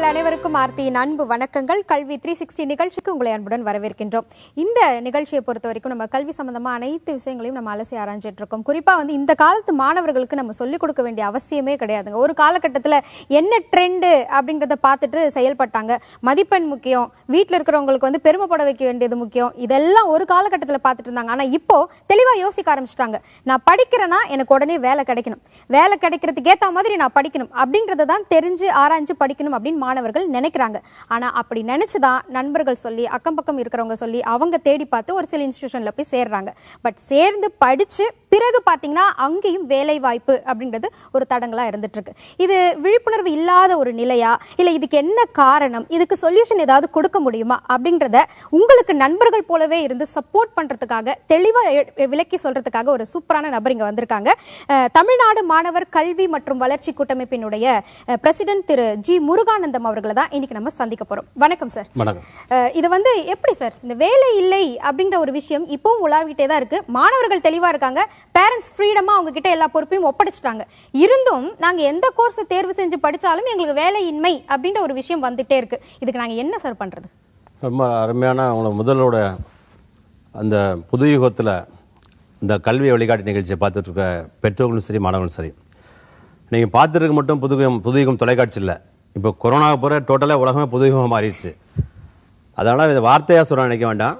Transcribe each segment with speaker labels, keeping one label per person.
Speaker 1: அனைவருக்கும் ஆர்த்தியின் அன்பு வணக்கங்கள் கல்வி த்ரீ சிக்ஸ்டி நிகழ்ச்சிக்கு உங்களை அன்புடன் வரவேற்கின்றோம் இந்த நிகழ்ச்சியை பொறுத்த வரைக்கும் நம்ம கல்வி சம்பந்தமா அனைத்து விஷயங்களையும் நம்ம அலசி ஆராய்ஞ்சிட்டு இருக்கோம் குறிப்பா வந்து இந்த காலத்து மாணவர்களுக்கு நம்ம சொல்லிக் கொடுக்க வேண்டிய அவசியமே கிடையாதுங்க ஒரு காலகட்டத்தில் என்ன ட்ரெண்டு அப்படிங்கிறத பார்த்துட்டு செயல்பட்டாங்க மதிப்பெண் முக்கியம் வீட்டில் இருக்கிறவங்களுக்கு வந்து பெருமைப்பட வைக்க வேண்டியது முக்கியம் இதெல்லாம் ஒரு காலகட்டத்தில் பார்த்துட்டு இருந்தாங்க ஆனா இப்போ தெளிவா யோசிக்க ஆரம்பிச்சிட்டாங்க நான் படிக்கிறேன்னா எனக்கு உடனே வேலை கிடைக்கணும் வேலை கிடைக்கிறதுக்கு ஏத்த மாதிரி நான் படிக்கணும் அப்படின்றத தான் தெரிஞ்சு ஆராய்ஞ்சு படிக்கணும் அப்படின்னு மாணவர்கள் நினைக்கிறாங்க ஆனா அப்படி நினைச்சுதான் நண்பர்கள் சொல்லி அக்கம் பக்கம் இருக்கிறவங்க சொல்லி அவங்க தேடி பார்த்து ஒரு சில இன்ஸ்டிடியூஷன்ல போய் சேர்றாங்க பட் சேர்ந்து படிச்சு பிறகு பாத்தீங்கன்னா அங்கேயும் வேலை வாய்ப்பு அப்படின்றது ஒரு தடங்களா இருந்துட்டு இருக்கு இது விழிப்புணர்வு இல்லாத ஒரு நிலையா இல்ல இதுக்கு என்ன காரணம் இதுக்கு சொல்யூஷன் ஏதாவது கொடுக்க முடியுமா அப்படின்றத உங்களுக்கு நண்பர்கள் போலவே இருந்து சப்போர்ட் பண்றதுக்காக தெளிவா எ- விளக்கி சொல்றதுக்காக ஒரு சூப்பரான நபர் இங்க வந்திருக்காங்க அஹ், தமிழ்நாடு மாணவர் கல்வி மற்றும் வளர்ச்சி கூட்டமைப்பினுடைய பிரசிடென்ட் திரு ஜி முருகானந்தம் அவர்களை தான் இன்னைக்கு நம்ம சந்திக்க போறோம் வணக்கம் சார்
Speaker 2: வணக்கம்
Speaker 1: அஹ், இது வந்து எப்படி சார் இந்த வேலை இல்லை அப்படின்ற ஒரு விஷயம் இப்பவும் உலாவிட்டே தான் இருக்கு மாணவர்கள் தெளிவா இருக்காங்க பேரண்ட்ஸ் ஃப்ரீடமா அவங்க கிட்ட எல்லா பொறுப்பையும் ஒப்படைச்சிட்டாங்க இருந்தும் நாங்க எந்த கோர்ஸ் தேர்வு செஞ்சு படிச்சாலும் எங்களுக்கு வேலையின்மை அப்படின்ற ஒரு விஷயம் வந்துட்டே இருக்கு இதுக்கு நாங்க என்ன சார் பண்றது
Speaker 2: ரொம்ப அருமையான உங்களை முதலோட அந்த புது யுகத்தில் இந்த கல்வி வழிகாட்டு நிகழ்ச்சியை பார்த்துட்டு இருக்க பெற்றோர்களும் சரி மாணவர்களும் சரி நீங்கள் பார்த்துருக்க மட்டும் புதுயுகம் புதுயுகம் தொலைக்காட்சி இல்லை இப்போ கொரோனா பிறகு டோட்டலாக உலகமே புதுயுகம் மாறிடுச்சு அதனால் இதை வார்த்தையாக சொல்ல நினைக்க வேண்டாம்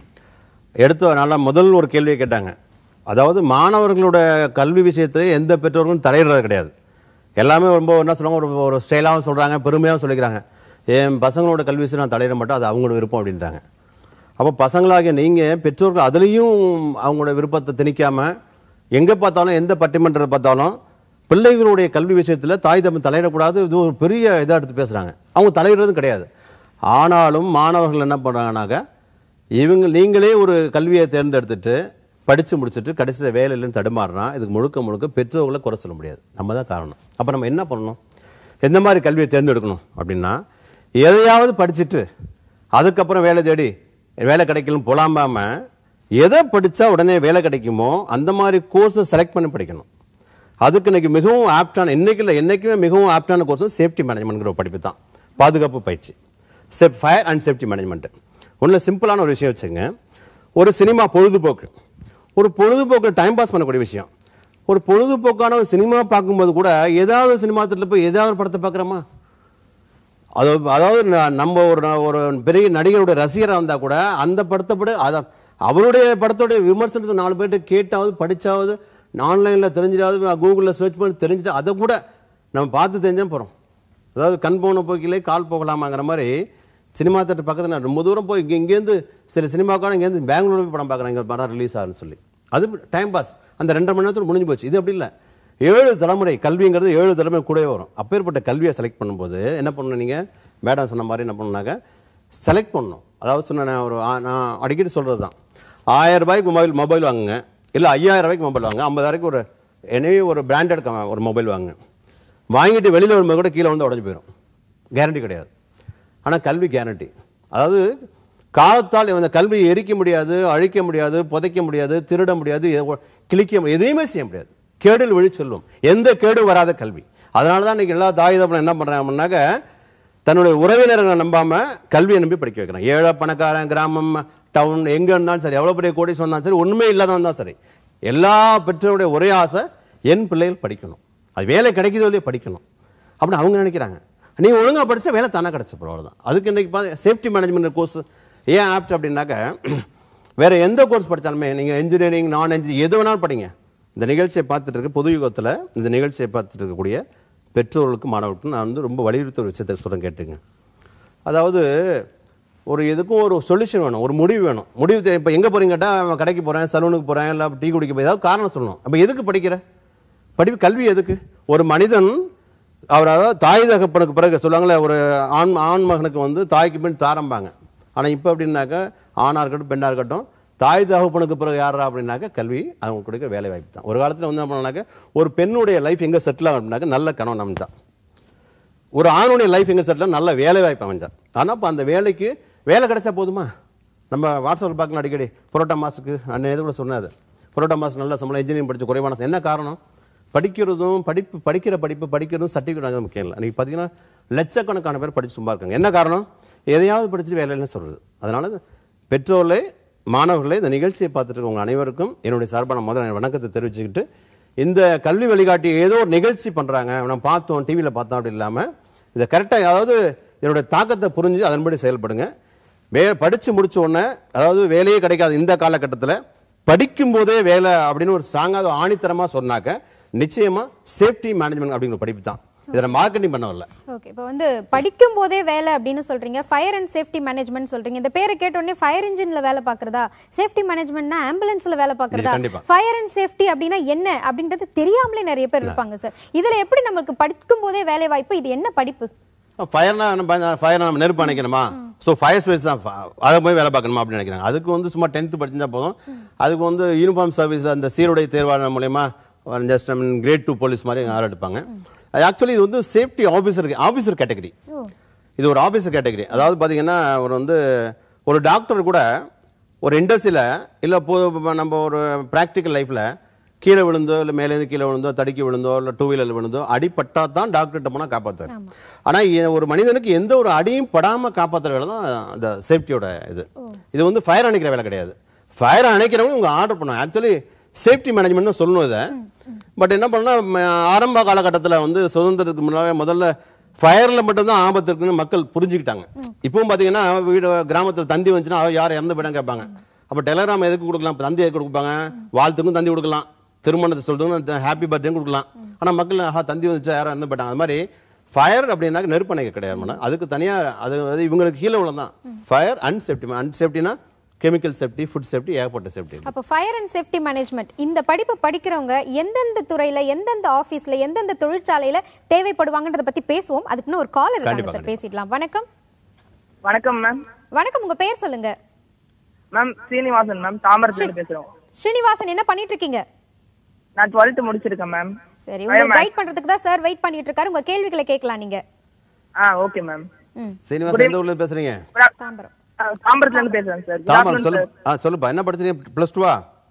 Speaker 2: எடுத்து நல்லா முதல் ஒரு கேள்வியை கேட்டாங்க அதாவது மாணவர்களோட கல்வி விஷயத்தில் எந்த பெற்றோர்களும் தலையிடுறது கிடையாது எல்லாமே ரொம்ப என்ன சொல்லுவாங்க ஒரு ஒரு ஸ்டைலாகவும் சொல்கிறாங்க பெருமையாகவும் சொல்லிக்கிறாங்க என் பசங்களோட கல்வி விஷயம் நான் தலையிட மாட்டேன் அது அவங்களோட விருப்பம் அப்படின்றாங்க அப்போ பசங்களாகிய நீங்கள் பெற்றோர்கள் அதுலேயும் அவங்களோட விருப்பத்தை திணிக்காமல் எங்கே பார்த்தாலும் எந்த பட்டிமன்றத்தை பார்த்தாலும் பிள்ளைகளுடைய கல்வி விஷயத்தில் தாய் தம்பி தலையிடக்கூடாது இது ஒரு பெரிய இதாக எடுத்து பேசுகிறாங்க அவங்க தலையிடுறதும் கிடையாது ஆனாலும் மாணவர்கள் என்ன பண்ணுறாங்கனாக்க இவங்க நீங்களே ஒரு கல்வியை தேர்ந்தெடுத்துட்டு படித்து முடிச்சுட்டு கடைசியில் வேலை இல்லைன்னு தடுமாறுனா இதுக்கு முழுக்க முழுக்க பெற்றோர்களை குறை சொல்ல முடியாது நம்ம தான் காரணம் அப்போ நம்ம என்ன பண்ணணும் எந்த மாதிரி கல்வியை தேர்ந்தெடுக்கணும் அப்படின்னா எதையாவது படிச்சுட்டு அதுக்கப்புறம் வேலை தேடி வேலை கிடைக்கலும் புலாம்பாம எதை படித்தா உடனே வேலை கிடைக்குமோ அந்த மாதிரி கோர்ஸை செலக்ட் பண்ணி படிக்கணும் அதுக்கு இன்னைக்கு மிகவும் ஆப்டான இன்னைக்கு இல்லை என்றைக்குமே மிகவும் ஆப்டான கோர்ஸ் சேஃப்டி மேனேஜ்மெண்ட்ங்கிற ஒரு படிப்பு தான் பாதுகாப்பு பயிற்சி செப் ஃபயர் அண்ட் சேஃப்டி மேனேஜ்மெண்ட் ஒன்றில் சிம்பிளான ஒரு விஷயம் வச்சுங்க ஒரு சினிமா பொழுதுபோக்கு ஒரு பொழுதுபோக்கு டைம் பாஸ் பண்ணக்கூடிய விஷயம் ஒரு பொழுதுபோக்கான ஒரு சினிமா பார்க்கும்போது கூட ஏதாவது சினிமா தேட்டரில் போய் ஏதாவது ஒரு படத்தை பார்க்குறோமா அதாவது அதாவது ந- நம்ம ஒரு ந- ஒரு பெரிய நடிகருடைய ரசிகராக இருந்தால் கூட அந்த படத்தை பட அத அவருடைய படத்தோடைய விமர்சனத்தை நாலு பேர்கிட்ட கேட்டாவது படிச்சாவது ஆன்லைனில் தெரிஞ்சிடாவது கூகுளில் சர்ச் பண்ணி தெரிஞ்சுட்டு அதை கூட நம்ம பார்த்து தெரிஞ்சா போகிறோம் அதாவது கண் போன போக்கிலே கால் போகலாமாங்கிற மாதிரி சினிமா தேட்டர் பக்கத்தில் நான் ரொம்ப தூரம் போய் இங்கே இங்கேருந்து சில சினிமாக்கான இங்கேருந்து பெங்களூர் போய் படம் பார்க்குறேன் இங்கே படம் ரிலீஸ் ஆகுன்னு சொல்லி அது டைம் பாஸ் அந்த ரெண்டரை மணி நேரத்தில் முடிஞ்சு போச்சு இது அப்படி இல்லை ஏழு தலைமுறை கல்விங்கிறது ஏழு தலைமுறை கூடவே வரும் அப்பேற்பட்ட கல்வியை செலக்ட் பண்ணும்போது என்ன பண்ணணும் நீங்கள் மேடம் சொன்ன மாதிரி என்ன பண்ணணுனாக்க செலக்ட் பண்ணணும் அதாவது சொன்ன நான் ஒரு ஆ- நான் அடிக்கடி சொல்கிறது தான் ஆயிரம் ரூபாய்க்கு மொபைல் மொபைல் வாங்குங்க இல்லை ஐயாயிரம் ரூபாய்க்கு மொபைல் வாங்க ஐம்பதாயிரக்கு ஒரு எனவே ஒரு பிராண்டட் ஒரு மொபைல் வாங்குங்க வாங்கிட்டு வெளியில் வரும்போது கூட கீழே வந்து உடஞ்சி போயிடும் கேரண்டி கிடையாது ஆனால் கல்வி கேரண்டி அதாவது காலத்தால் இந்த கல்வியை எரிக்க முடியாது அழிக்க முடியாது புதைக்க முடியாது திருட முடியாது எ- கிழிக்க மு- எதையுமே செய்ய முடியாது கேடில் வழி செல்லும் எந்த கேடு வராத கல்வி அதனால தான் இன்னைக்கு எல்லா தாய் தகப்பனும் என்ன பண்ணுறாங்கன்னாக்க தன்னுடைய உறவினர்களை நம்பாம கல்வியை நம்பி படிக்க வைக்கிறான் ஏழை பணக்காரன் கிராமம் டவுன் எங்க இருந்தாலும் சரி எவ்வளவு பெரிய கோடீஸ்வரன் இருந்தாலும் சரி ஒண்ணுமே இல்லாதவன் தான் சரி எல்லா பெற்றோருடைய ஒரே ஆசை என் பிள்ளைகள் படிக்கணும் அது வேலை கிடைக்குதோ இல்லையோ படிக்கணும் அப்படின்னு அவங்க நினைக்கிறாங்க நீ ஒழுங்கா படிச்சா வேலை தானே கிடைச்சப்போ அவ்வளவுதான் அதுக்கு இன்னைக்கு பார்த்து சேஃப்டி மேனேஜ்மெண்ட் கோர்ஸ் ஏன் ஆப்ட் அப்படின்னாக்க வேற எந்த கோர்ஸ் படிச்சாலுமே நீங்க இன்ஜினியரிங் நான் இன்ஜினியரிங் எது வேணாலும் படிங்க இந்த நிகழ்ச்சியை பார்த்துட்டு இருக்க பொது யுகத்தில் இந்த நிகழ்ச்சியை பார்த்துட்டு இருக்கக்கூடிய பெற்றோர்களுக்கும் மாணவர்களுக்கும் நான் வந்து ரொம்ப வலியுறுத்த ஒரு விஷயத்தை சொல்கிறேன் கேட்டுங்க அதாவது ஒரு எதுக்கும் ஒரு சொல்யூஷன் வேணும் ஒரு முடிவு வேணும் முடிவு தெ- இப்போ எங்கே போறீங்க கேட்டால் கடைக்கு போகிறேன் சலூனுக்கு போகிறேன் இல்லை டீ குடிக்க போய் ஏதாவது காரணம் சொல்லணும் அப்போ எதுக்கு படிக்கிற படிப்பு கல்வி எதுக்கு ஒரு மனிதன் அவர் அதாவது தாய் தகப்பனுக்கு பிறகு சொல்லுவாங்களே ஒரு ஆண் ஆண் மகனுக்கு வந்து தாய்க்கு பின் தாரம்பாங்க ஆனால் இப்போ எப்படின்னாக்கா ஆணாக இருக்கட்டும் பெண்ணாக இருக்கட்டும் தாய் தகப்பனுக்கு பிறகு யாரா அப்படின்னாக்கா கல்வி அவங்க கொடுக்க வேலை வாய்ப்பு தான் ஒரு காலத்தில் வந்து என்ன பண்ணாக்க ஒரு பெண்ணுடைய லைஃப் எங்கே செட்டில் ஆகும் அப்படின்னாக்க நல்ல கணவன் அமைஞ்சான் ஒரு ஆணுடைய லைஃப் எங்கே செட்டில் நல்ல வேலை வாய்ப்பு அமைஞ்சான் ஆனால் இப்போ அந்த வேலைக்கு வேலை கிடைச்சா போதுமா நம்ம வாட்ஸ்அப்பில் பார்க்கலாம் அடிக்கடி புரோட்டா மாசுக்கு அண்ணன் எது கூட சொன்னாது புரோட்டா மாசு நல்ல சம்பளம் இன்ஜினியரிங் படிச்சு குறைவான சம்பளம். என்ன காரணம் படிக்கிறதும் படிப்பு படிக்கிற படிப்பு படிக்கிறதும் சர்டிஃபிகேட் முக்கியம் இல்லை அன்றைக்கி பார்த்தீங்கன்னா லட்சக்கணக்கான பேர் படிச்சு சும்மா இருக்காங்க என்ன காரணம் எதையாவது படிச்சு வேலை இல்லைன்னு சொல்கிறது அதனால பெற்றோர்களே மாணவர்களே இந்த நிகழ்ச்சியை பார்த்துட்டு இருக்க உங்க அனைவருக்கும் என்னுடைய சார்பான முதல்ல என் வணக்கத்தை தெரிவிச்சுக்கிட்டு இந்த கல்வி வழிகாட்டி ஏதோ ஒரு நிகழ்ச்சி பண்ணுறாங்க நம்ம பார்த்தோம் டிவியில் பார்த்தோம் அப்படி இல்லாமல் இதை கரெக்டாக அதாவது இதனுடைய தாக்கத்தை புரிஞ்சு அதன்படி செயல்படுங்க வே படித்து முடிச்ச உடனே அதாவது வேலையே கிடைக்காது இந்த காலகட்டத்தில் படிக்கும் போதே வேலை அப்படின்னு ஒரு ஸ்ட்ராங்காக ஆணித்தரமாக சொன்னாக்க நிச்சயமா சேஃப்டி மேனேஜ்மெண்ட் அப்படிங்கிற படிப்பு தான் இதை மார்க்கெட்டிங் பண்ண வரல
Speaker 1: ஓகே இப்போ வந்து படிக்கும் போதே வேலை அப்படின்னு சொல்றீங்க ஃபயர் அண்ட் சேஃப்டி மேனேஜ்மெண்ட் சொல்றீங்க இந்த பேரை கேட்ட உடனே ஃபயர் இன்ஜின்ல வேலை பார்க்கறதா சேஃப்டி மேனேஜ்மெண்ட்னா ஆம்புலன்ஸ்ல வேலை பார்க்கறதா
Speaker 2: கண்டிப்பா.
Speaker 1: ஃபயர் அண்ட் சேஃப்டி அப்படின்னா என்ன அப்படின்றது தெரியாமலே நிறைய பேர் இருப்பாங்க சார் இதுல எப்படி நமக்கு படிக்கும் போதே வேலை வாய்ப்பு இது என்ன படிப்பு
Speaker 2: ஃபயர்னா நம்ம ஃபயர் நம்ம நெருப்பு அணைக்கணுமா ஸோ ஃபயர் ஸ்பேஸ் தான் ஃப- அதை போய் வேலை பார்க்கணுமா அப்படின்னு நினைக்கிறாங்க அதுக்கு வந்து சும்மா டென்த்து படிச்சா போதும் அதுக்கு வந்து யூனிஃபார்ம் சர்வீஸ் அந்த சீருடை தேர்வாளர் மூலயமா ஜஸ்ட் கிரேட் டூ போலீஸ் மாதிரி ஆள் எடுப்பாங்க அது ஆக்சுவலி இது வந்து சேஃப்டி ஆஃபீஸர் ஆஃபீஸர் கேட்டகரி இது ஒரு ஆஃபீஸர் கேட்டகரி அதாவது பார்த்தீங்கன்னா ஒரு வந்து ஒரு டாக்டர் கூட ஒரு இண்டஸ்ட்ரியில் இல்லை போ நம்ம ஒரு ப்ராக்டிக்கல் லைஃப்பில் கீழே விழுந்தோ இல்லை மேலேருந்து கீழே விழுந்தோ தடுக்கி விழுந்தோ இல்லை டூ வீலர் விழுந்தோ அடிப்பட்டா தான் டாக்டர்கிட்ட போனால் காப்பாற்றுவார் ஆனால் ஒரு மனிதனுக்கு எந்த ஒரு அடியும் படாமல் காப்பாற்றுற வேலை தான் அந்த சேஃப்டியோட இது இது வந்து ஃபயர் அணைக்கிற வேலை கிடையாது ஃபயர் அணைக்கிறவங்க உங்க ஆர்டர் பண்ணுவாங்க ஆக்சுவலி சேஃப்டி மேனேஜ்மெண்ட் தான் சொல்லணும் இதை பட் என்ன பண்ணா ம, ஆரம்ப காலகட்டத்தில் வந்து சுதந்திரத்துக்கு முன்னாவே முதல்ல ஃபயரில் மட்டும்தான் ஆபத்து இருக்குன்னு மக்கள் புரிஞ்சுக்கிட்டாங்க இப்பவும் பார்த்தீங்கன்னா வீடு கிராமத்தில் தந்தி வந்துச்சுன்னா அவ யார் இறந்து போயிடம் கேட்பாங்க அப்போ டெலகிராம் எதுக்கு கொடுக்கலாம் இப்ப தந்தி எதுக்கு கொடுப்பாங்க வாழ்த்துக்கும் தந்தி கொடுக்கலாம் திருமணத்தை சொல்றதுக்கும் ஹாப்பி பர்த்டேன்னு கொடுக்கலாம் ஆனால் மக்கள் ஆஹா தந்தி வந்துச்சா யாரும் இறந்து போயிட்டாங்க அது மாதிரி ஃபயர் அப்படின்னா நெருப்பணைக்க கிடையாது மேடம். அதுக்கு தனியாக அது அது இவங்களுக்கு கீழே உள்ளதான் ஃபயர் அண்ட் சேஃப்டி அண்ட் சேஃப்டினா கெமிக்கல் சேஃப்டி ஃபுட் சேஃப்டி ஏகப்பட்ட சேஃப்டி
Speaker 1: அப்ப ஃபயர் அண்ட் சேஃப்டி மேனேஜ்மெண்ட் இந்த படிப்பு படிக்கிறவங்க எந்தெந்த துறையில எந்தெந்த ஆபீஸ்ல எந்தெந்த தொழிற்சாலையில தேவைப்படுவாங்கன்றத பத்தி பேசுவோம் அதுக்குன்னு ஒரு கால் இருக்காங்க
Speaker 2: கண்டிப்பா,
Speaker 1: சார் பேசிடலாம் வணக்கம்
Speaker 3: வணக்கம் மேம்
Speaker 1: வணக்கம் உங்க பேர் சொல்லுங்க
Speaker 3: மேம் சீனிவாசன் மேம் தாமரத்துல பேசுறோம்
Speaker 1: ஸ்ரீனிவாசன் என்ன பண்ணிட்டு இருக்கீங்க
Speaker 3: நான் டுவெல்த் முடிச்சிருக்கேன் மேம்
Speaker 1: சரி உங்களை கைட் பண்றதுக்கு தான் சார் வெயிட் பண்ணிட்டு இருக்காரு உங்க கேள்விகளை கேட்கலாம் நீங்க
Speaker 3: ஆ ஓகே மேம்
Speaker 1: ம்
Speaker 2: சீனிவாசன் எந்த ஊர்ல பேசுறீங்க
Speaker 1: தாம்பரம்
Speaker 3: தாம்பரத்துல இருந்து பேசுறேன் சார்
Speaker 2: தாமரம் சொல்லு ஆ சொல்லுப்பா என்ன படிச்சீங்க ப்ளஸ் டூவா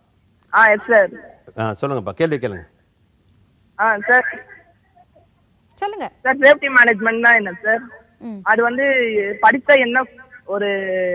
Speaker 3: ஆ எஸ் சார்
Speaker 2: ஆ சொல்லுங்கப்பா கேள்வி கேளுங்க
Speaker 3: ஆ சார்
Speaker 1: சொல்லுங்க
Speaker 3: சார் சேஃப்டி மேனேஜ்மெண்ட்னா என்ன சார்
Speaker 1: ம்.
Speaker 3: அது வந்து படிச்சா என்ன ஒரு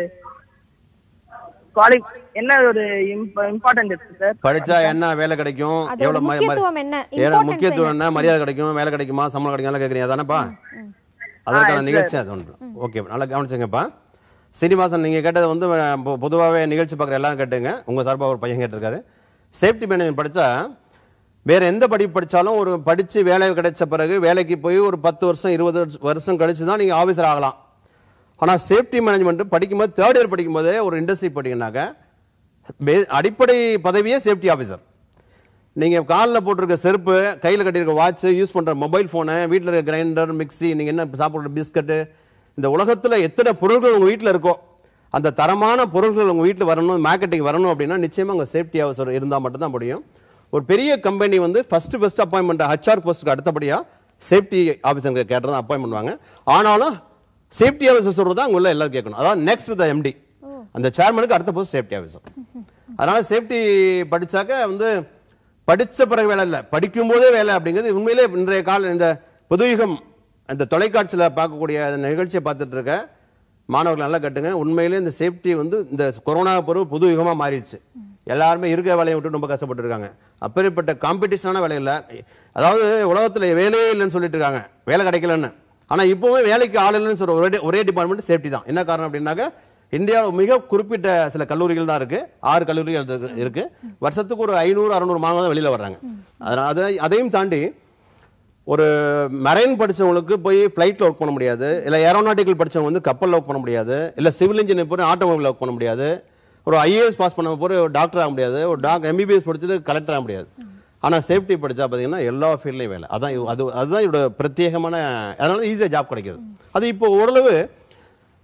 Speaker 3: குவாலி என்ன ஒரு இம்பார்ட்டன்ட் இருக்கு சார்
Speaker 2: படிச்சா என்ன வேலை கிடைக்கும்
Speaker 1: அதோட
Speaker 2: எவ்வளவு ம- ம-
Speaker 1: முக்கியத்துவம் என்ன?
Speaker 2: ஏன்னா
Speaker 1: Importance
Speaker 2: முக்கியத்துவம் என்ன மரியாதை கிடைக்கும் வேலை கிடைக்குமா சம்பளம் கிடைக்கும் எல்லாம் கேட்குறீங்க அதானப்பா அதற்கான நிகழ்ச்சி அது ஒன்று ஓகே நல்லா கவனிச்சுங்கப்பா சீனிவாசன் நீங்க கேட்டது வந்து பொ- பொதுவாகவே நிகழ்ச்சி பார்க்குற எல்லாரும் கேட்டுங்க உங்க சார்பாக ஒரு பையன் கேட்டிருக்காரு சேஃப்டி மேனேஜ்மெண்ட் படிச்சா வேற எந்த படிப்பு படிச்சாலும் ஒரு படிச்சு வேலை கிடைச்ச பிறகு வேலைக்கு போய் ஒரு பத்து வருஷம் இருபது வருஷ- வருஷம் கழிச்சு தான் நீங்க ஆஃபீஸர் ஆகலாம் ஆனா சேஃப்டி மேனேஜ்மெண்ட் படிக்கும்போது தேர்ட் இயர் படிக்கும்போதே ஒரு இண்டஸ்ட்ரி படிக்கனாக்க பே- அடிப்படை பதவியே சேஃப்டி ஆஃபீஸர் நீங்க காலில் போட்டிருக்க செருப்பு கையில் கட்டியிருக்க வாட்ச் யூஸ் பண்ற மொபைல் ஃபோனு வீட்டில் இருக்க கிரைண்டர் மிக்ஸி நீங்க என்ன சாப்பிட்ற பிஸ்கட்டு இந்த உலகத்துல எத்தனை பொருட்கள் உங்க வீட்டில் இருக்கோ அந்த தரமான பொருட்கள் உங்க வீட்டில் வரணும் மார்க்கெட்டிங் வரணும் அப்படின்னா நிச்சயமா உங்க சேஃப்டி ஆஃபீஸர் இருந்தால் மட்டும்தான் முடியும் ஒரு பெரிய கம்பெனி வந்து ஃபர்ஸ்ட் ஃபர்ஸ்ட் அப்பாயின்மெண்ட் ஹச்ஆர் போஸ்ட்டுக்கு அடுத்தபடியா சேஃப்டி ஆஃபீஸருக்கு கேட்டதான் அப்பாயின் பண்ணுவாங்க ஆனாலும் சேஃப்டி ஆஃபீஸர் சொல்றது தான் அங்க உள்ள எல்லாரும் கேட்கணும் அதாவது நெக்ஸ்ட் த எம்டி அந்த சேர்மனுக்கு அடுத்த போஸ்ட் சேஃப்டி ஆஃபீஸர் அதனால சேஃப்டி படிச்சாக்க வந்து படிச்ச பிறகு வேலை இல்லை படிக்கும் போதே வேலை அப்படிங்கிறது உண்மையிலே இன்றைய கால இந்த புதுயுகம் இந்த தொலைக்காட்சியில் பார்க்கக்கூடிய அந்த நிகழ்ச்சியை பார்த்துட்டு இருக்க மாணவர்கள் நல்லா கட்டுங்க உண்மையிலே இந்த சேஃப்டி வந்து இந்த கொரோனா பிறகு புது யுகமாக மாறிடுச்சு எல்லாருமே இருக்கிற வேலையை விட்டு ரொம்ப கஷ்டப்பட்டு இருக்காங்க அப்பேற்பட்ட காம்படிஷனான வேலை இல்லை அதாவது உலகத்தில் வேலையே இல்லைன்னு சொல்லிட்டு இருக்காங்க வேலை கிடைக்கலன்னு ஆனால் இப்போவே வேலைக்கு ஆள் இல்லைன்னு சொல்ற ஒரே ஒரே டிபார்ட்மெண்ட் சேஃப்டி தான் என்ன காரணம் அப்படின்னாக்க இந்தியாவில் மிக குறிப்பிட்ட சில கல்லூரிகள் தான் இருக்கு ஆறு கல்லூரிகள் இருக்கு- இருக்கு வருஷத்துக்கு ஒரு ஐநூறு அறுநூறு மாணவர்கள் தான் வெளியில வர்றாங்க அதனால அதை அதையும் தாண்டி ஒரு மெரைன் படிச்சவங்களுக்கு போய் ஃப்ளைட்டில் ஒர்க் பண்ண முடியாது இல்லை ஏரோநாட்டிக்கல் படிச்சவங்க வந்து கப்பலில் ஒர்க் பண்ண முடியாது இல்லை சிவில் இன்ஜினியர் போய் ஆட்டோமொபைல் ஒர்க் பண்ண முடியாது ஒரு ஐஏஎஸ் பாஸ் பண்ண போய் ஒரு டாக்டர் ஆக முடியாது ஒரு டாக் எம்பிபிஎஸ் படிச்சுட்டு கலெக்டர் ஆக முடியாது ஆனால் சேஃப்டி படிச்சா பார்த்தீங்கன்னா எல்லா ஃபீல்ட்லையும் வேலை அதான் இவ- அது அதுதான் இதோட பிரத்யேகமான அதனால ஈஸியாக ஜாப் கிடைக்குது அது இப்போ ஓரளவு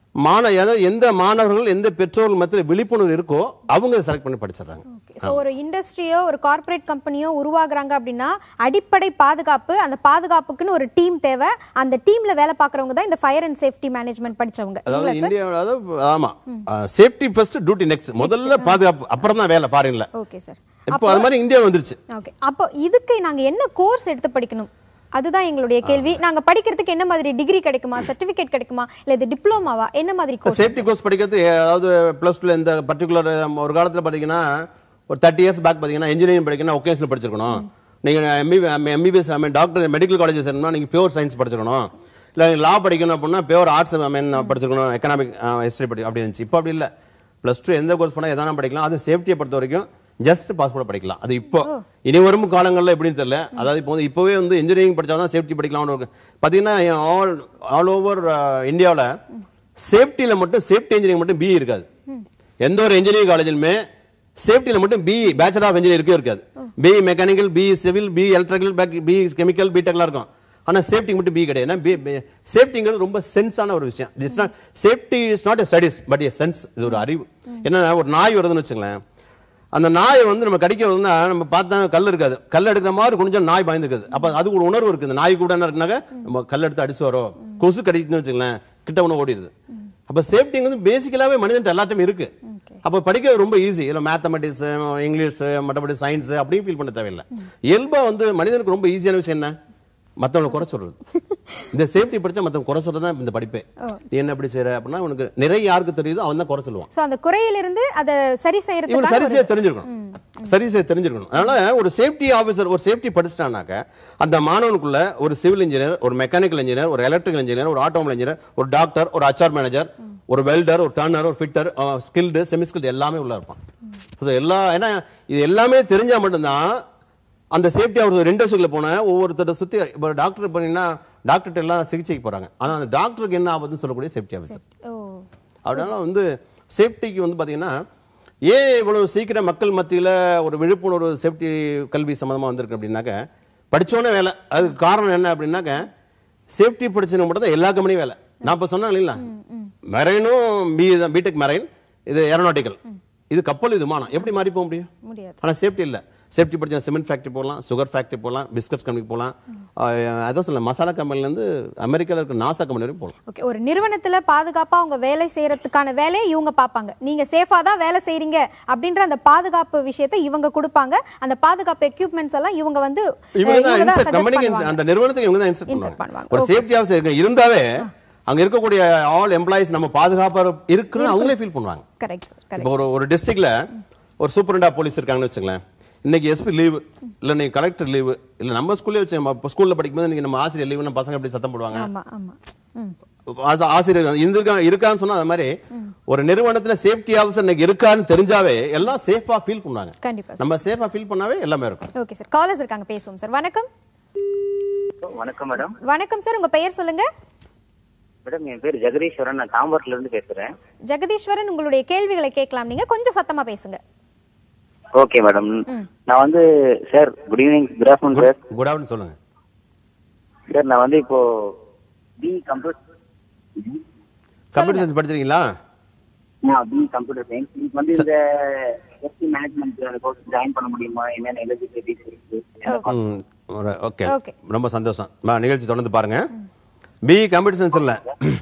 Speaker 2: மாண அதாவது எந்த மாணவர்கள் எந்த பெற்றோர்கள் மத்தியில் விழிப்புணர்வு இருக்கோ அவங்க செலக்ட் பண்ணி படிச்சிடுறாங்க
Speaker 1: ஸோ ஒரு இண்டஸ்ட்ரியோ ஒரு கார்ப்பரேட் கம்பெனியோ உருவாகுறாங்க அப்படின்னா அடிப்படை பாதுகாப்பு அந்த பாதுகாப்புக்குன்னு ஒரு டீம் தேவை அந்த டீம்ல வேலை பார்க்குறவங்க தான் இந்த ஃபயர் அண்ட் சேஃப்டி மேனேஜ்மெண்ட் படிச்சவங்க
Speaker 2: அதாவது இந்தியாவில் அதாவது ஆமா சேஃப்டி ஃபர்ஸ்ட் டியூட்டி நெக்ஸ்ட் முதல்ல பாதுகாப்பு அப்புறம் தான் வேலை ஃபாரின்ல
Speaker 1: ஓகே சார்
Speaker 2: இப்போ அது மாதிரி இந்தியா வந்துருச்சு
Speaker 1: ஓகே அப்போ இதுக்கு நாங்க என்ன கோர்ஸ் எடுத்து படிக்கணும் அதுதான் எங்களுடைய கேள்வி நாங்க படிக்கிறதுக்கு என்ன மாதிரி டிகிரி கிடைக்குமா சர்டிபிகேட் கிடைக்குமா இல்ல இது டிப்ளமாவா என்ன மாதிரி கோர்ஸ்
Speaker 2: சேஃப்டி கோர்ஸ் படிக்கிறது அதாவது ப்ளஸ் டூல இந்த பர்டிகுலர் ஒரு காலத்துல பார்த்தீங்கன்னா ஒரு தேர்ட்டி இயர்ஸ் பேக் பார்த்தீங்கன்னா இன்ஜினியரிங் படிக்கணும் ஒகேஷனில் படிச்சிருக்கணும் நீங்க MB MBBS I mean doctor medical colleges இருந்தால் நீங்க பியூர் சயின்ஸ் படிச்சிருக்கணும் இல்லை லா படிக்கணும் அப்படின்னா பியூர் ஆர்ட்ஸ் ஐ மீன் படிச்சிருக்கணும் எக்கனாமிக் ஹிஸ்டரி படி அப்படி இருந்துச்சு இப்போ அப்படி இல்லை ப்ளஸ் டூ எந்த கோர்ஸ் பண்ணால் எதனா படிக்கலாம் அது சேஃப்டியை பொறுத்த வரைக்கும் ஜஸ்ட் பாஸ்போர்ட் படிக்கலாம் அது இப்போ இனி வரும் காலங்களில் எப்படின்னு தெரியல அதாவது இப்போ வந்து இப்போவே வந்து இன்ஜினியரிங் படிச்சா தான் சேஃப்டி படிக்கலாம்னு இருக்கு பார்த்தீங்கன்னா ஆல் ஆல் ஓவர் இந்தியாவில் சேஃப்டியில் மட்டும் சேஃப்டி இன்ஜினியரிங் மட்டும் பிஇ இருக்காது எந்த ஒரு இன்ஜினியரிங் காலேஜிலுமே சேஃப்டியில் மட்டும் பிஇ பேச்சுலர் ஆஃப் இன்ஜினியர் இருக்கவே இருக்காது BE mechanical BE civil BE electrical BE chemical பிடெக்லாம் இருக்கும் ஆனா சேஃப்டி மட்டும் பி கிடையாது ஏன்னா சேஃப்டிங்கிறது ரொம்ப சென்ஸான ஒரு விஷயம் it's not safety is not a studies but a sense இது ஒரு அறிவு என்னன்னா ஒரு நாய் வருதுன்னு வச்சுங்களேன் அந்த நாயை வந்து நம்ம கடிக்க வருதுன்னா நம்ம பார்த்தா கல் இருக்காது கல் எடுக்கிற மாதிரி கொஞ்சம் நாய் பயந்துக்குது அப்ப அது ஒரு உணர்வு இருக்குது இந்த நாய் கூட என்ன இருக்குனாக்க நம்ம கல் எடுத்து அடிச்சு வரோம் கொசு கடிக்குன்னு வச்சுங்களேன் கிட்ட ஒன்று ஓடிடுது அப்ப சேஃப்டி வந்து பேசிக்கலாவே மனிதன் எல்லாத்தையும் இருக்கு அப்ப படிக்கிறது ரொம்ப ஈஸி இல்ல மேத்தமெட்டிக்ஸ் இங்கிலீஷ் மற்றபடி சயின்ஸ் அப்படியும் ஃபீல் பண்ண தேவையில்லை இயல்பா வந்து மனிதனுக்கு ரொம்ப ஈஸியான விஷயம் என்ன மத்தவங்களை குறை சொல்றது இந்த சேஃப்டி படிச்சா மத்தவங்க குறை சொல்றது தான் இந்த படிப்பே நீ என்ன இப்படி செய்யற அப்படின்னா உனக்கு நிறைய யாருக்கு தெரியுதோ அவன் தான் குறை சொல்லுவான்
Speaker 1: சோ அந்த குறையிலிருந்து அதை சரி
Speaker 2: இவன்
Speaker 1: செய்யறதுக்காக
Speaker 2: சரி செய்ய தெரிஞ்சிருக்கணும் சரி செய்ய தெரிஞ்சிருக்கணும் அதனால ஒரு சேஃப்டி ஆபீசர் ஒரு சேஃப்டி படிச்சிட்டானாக்க அந்த மாணவனுக்குள்ள ஒரு சிவில் இன்ஜினியர் ஒரு மெக்கானிக்கல் இன்ஜினியர் ஒரு எலக்ட்ரிக்கல் இன்ஜினியர் ஒரு ஆட்டோமொபைல் இன்ஜினியர் ஒரு டாக்டர் ஒரு ஹச்ஆர் மேனேஜர் ஒரு வெல்டர் ஒரு டர்னர் ஒரு ஃபிட்டர் ஸ்கில்டு செமி ஸ்கில்டு எல்லாமே உள்ள இருப்பான் So எல்லா ஏன்னா இது எல்லாமே தெரிஞ்சா மட்டும்தான் அந்த சேஃப்டி அவர் ரெண்டு வருஷத்துல போன ஒவ்வொருத்தரை சுத்தி இப்போ டாக்டர் பண்ணீங்கன்னா டாக்டர்கிட்ட எல்லாம் சிகிச்சைக்கு போறாங்க ஆனா அந்த டாக்டருக்கு என்ன ஆபத்துன்னு சொல்லக்கூடிய சேஃப்டி ஆஃபீஸர்
Speaker 1: ஓ
Speaker 2: அதனால வந்து சேஃப்டிக்கு வந்து பாத்தீங்கன்னா ஏன் இவ்வளவு சீக்கிரம் மக்கள் மத்தியில ஒரு விழிப்புணர்வு சேஃப்டி கல்வி சம்மந்தமா வந்திருக்கு அப்படின்னாக்க படிச்சோன்னே வேலை அதுக்கு காரணம் என்ன அப்படின்னாக்க சேஃப்டி படிச்சவங்க மட்டும் தான் எல்லா கம்பெனியும் வேலை நான் இப்போ சொன்னேன் இல்லைங்களா மெரைனும் பி பிடெக் மெரைன் இது ஏரோநாட்டிக்கல் இது கப்பல் இது விமானம் எப்படி மாறி போக முடியும்
Speaker 1: முடியாது
Speaker 2: ஆனா சேஃப்டி இல்ல சேஃப்டி படிச்சா சிமெண்ட் ஃபேக்டரி போகலாம் சுகர் ஃபேக்டரி போகலாம் பிஸ்கட்ஸ் கம்பெனிக்கு போகலாம் அஹ் அதான் சொல்ல மசாலா கம்பெனிலேருந்து அமெரிக்கால இருக்க நாசா கம்பெனி வரைக்கும் போகலாம்
Speaker 1: ஓகே ஒரு நிறுவனத்துல பாதுகாப்பா அவங்க வேலை செய்யறதுக்கான வேலையை இவங்க பார்ப்பாங்க நீங்க சேஃபா தான் வேலை செய்றீங்க அப்படின்ற அந்த பாதுகாப்பு விஷயத்தை இவங்க கொடுப்பாங்க அந்த பாதுகாப்பு எக்யூப்மெண்ட்ஸ் எல்லாம் இவங்க வந்து அஹ்,
Speaker 2: இவங்க தான்
Speaker 1: இவங்க தான்
Speaker 2: இன்செர்ட்
Speaker 1: suggest
Speaker 2: கம்பெனிக்கு
Speaker 1: பண்ணுவாங்க.
Speaker 2: அந்த நிறுவனத்துக்கு இவங்க தான் இன்செர்ட்
Speaker 1: Insert
Speaker 2: பண்ணுவாங்க
Speaker 1: பண்ணுவாங்க.
Speaker 2: ஒரு சேஃப்டி ஆஃபீஸர் இருக்கு இருந்தாவே அங்க இருக்கக்கூடிய ஆல் எம்ப்ளாயிஸ் நம்ம பாதுகாப்பா இருக்குன்னு அவங்களே ஃபீல் பண்ணுவாங்க
Speaker 1: கரெக்ட் சார் கரெக்ட்
Speaker 2: இப்போ ஒரு ஒரு டிஸ்ட்ரிக்ட்ல ஒரு சூப்பரண்டா போலீஸ் இருக்காங்கன்னு வச்சுங்களேன் இன்னைக்கு எஸ்பி லீவு இல்ல நீங்க கலெக்டர் லீவு இல்ல நம்ம ஸ்கூல்லே வச்சு நம்ம ஸ்கூல்ல படிக்கும்போது இன்னைக்கு நம்ம ஆசிரியர் லீவுன்னு பசங்க எப்படி சத்தம் போடுவாங்க
Speaker 1: ஆமா ஆமா ம்
Speaker 2: ஆச- ஆசிரியர் இருந்திருக்கா இருக்கான்னு சொன்னா அது மாதிரி ஒரு நிறுவனத்துல சேஃப்டி ஆஃபீஸர் இன்னைக்கு இருக்கான்னு தெரிஞ்சாவே எல்லாம் சேஃபா ஃபீல் பண்ணுவாங்க
Speaker 1: கண்டிப்பா சார்
Speaker 2: நம்ம சேஃபா ஃபீல் பண்ணாவே எல்லாமே இருக்கும்
Speaker 1: ஓகே சார் காலர்ஸ் இருக்காங்க பேசுவோம் சார் வணக்கம்
Speaker 4: வணக்கம் மேடம்
Speaker 1: வணக்கம் சார் உங்க பெயர் சொல்லுங்க
Speaker 4: மேடம் என் பேர் ஜெகதீஸ்வரன் நான் தாம்பரத்துல இருந்து பேசுறேன்
Speaker 1: ஜெகதீஸ்வரன் உங்களுடைய கேள்விகளை கேட்கலாம் நீங்க கொஞ்சம் சத்தமா பேசுங்க
Speaker 4: ஓகே மேடம் நான் வந்து sir good evening good afternoon sir
Speaker 2: good afternoon சொல்லுங்க
Speaker 4: சார் நான் வந்து இப்போ பி கம்ப்யூட்டர்
Speaker 2: கம்ப்யூட்டர் சயின்ஸ் படிச்சிருக்கீங்களா
Speaker 4: பி கம்ப்யூட்டர் சயின்ஸ் எனக்கு வந்து இந்த சேஃப்டி மேனேஜ்மெண்ட் கோர்ஸ் ஜாயின் பண்ண முடியுமா என்னென்ன எலிஜிபிலிட்டிஸ் இருக்கு
Speaker 2: ம், ஒரு- ஓகே
Speaker 1: Okay.
Speaker 2: ரொம்ப சந்தோஷம் அம்மா, நிகழ்ச்சி தொடர்ந்து பாருங்க பி கம்ப்யூட்டர் சயின்ஸ் இல்ல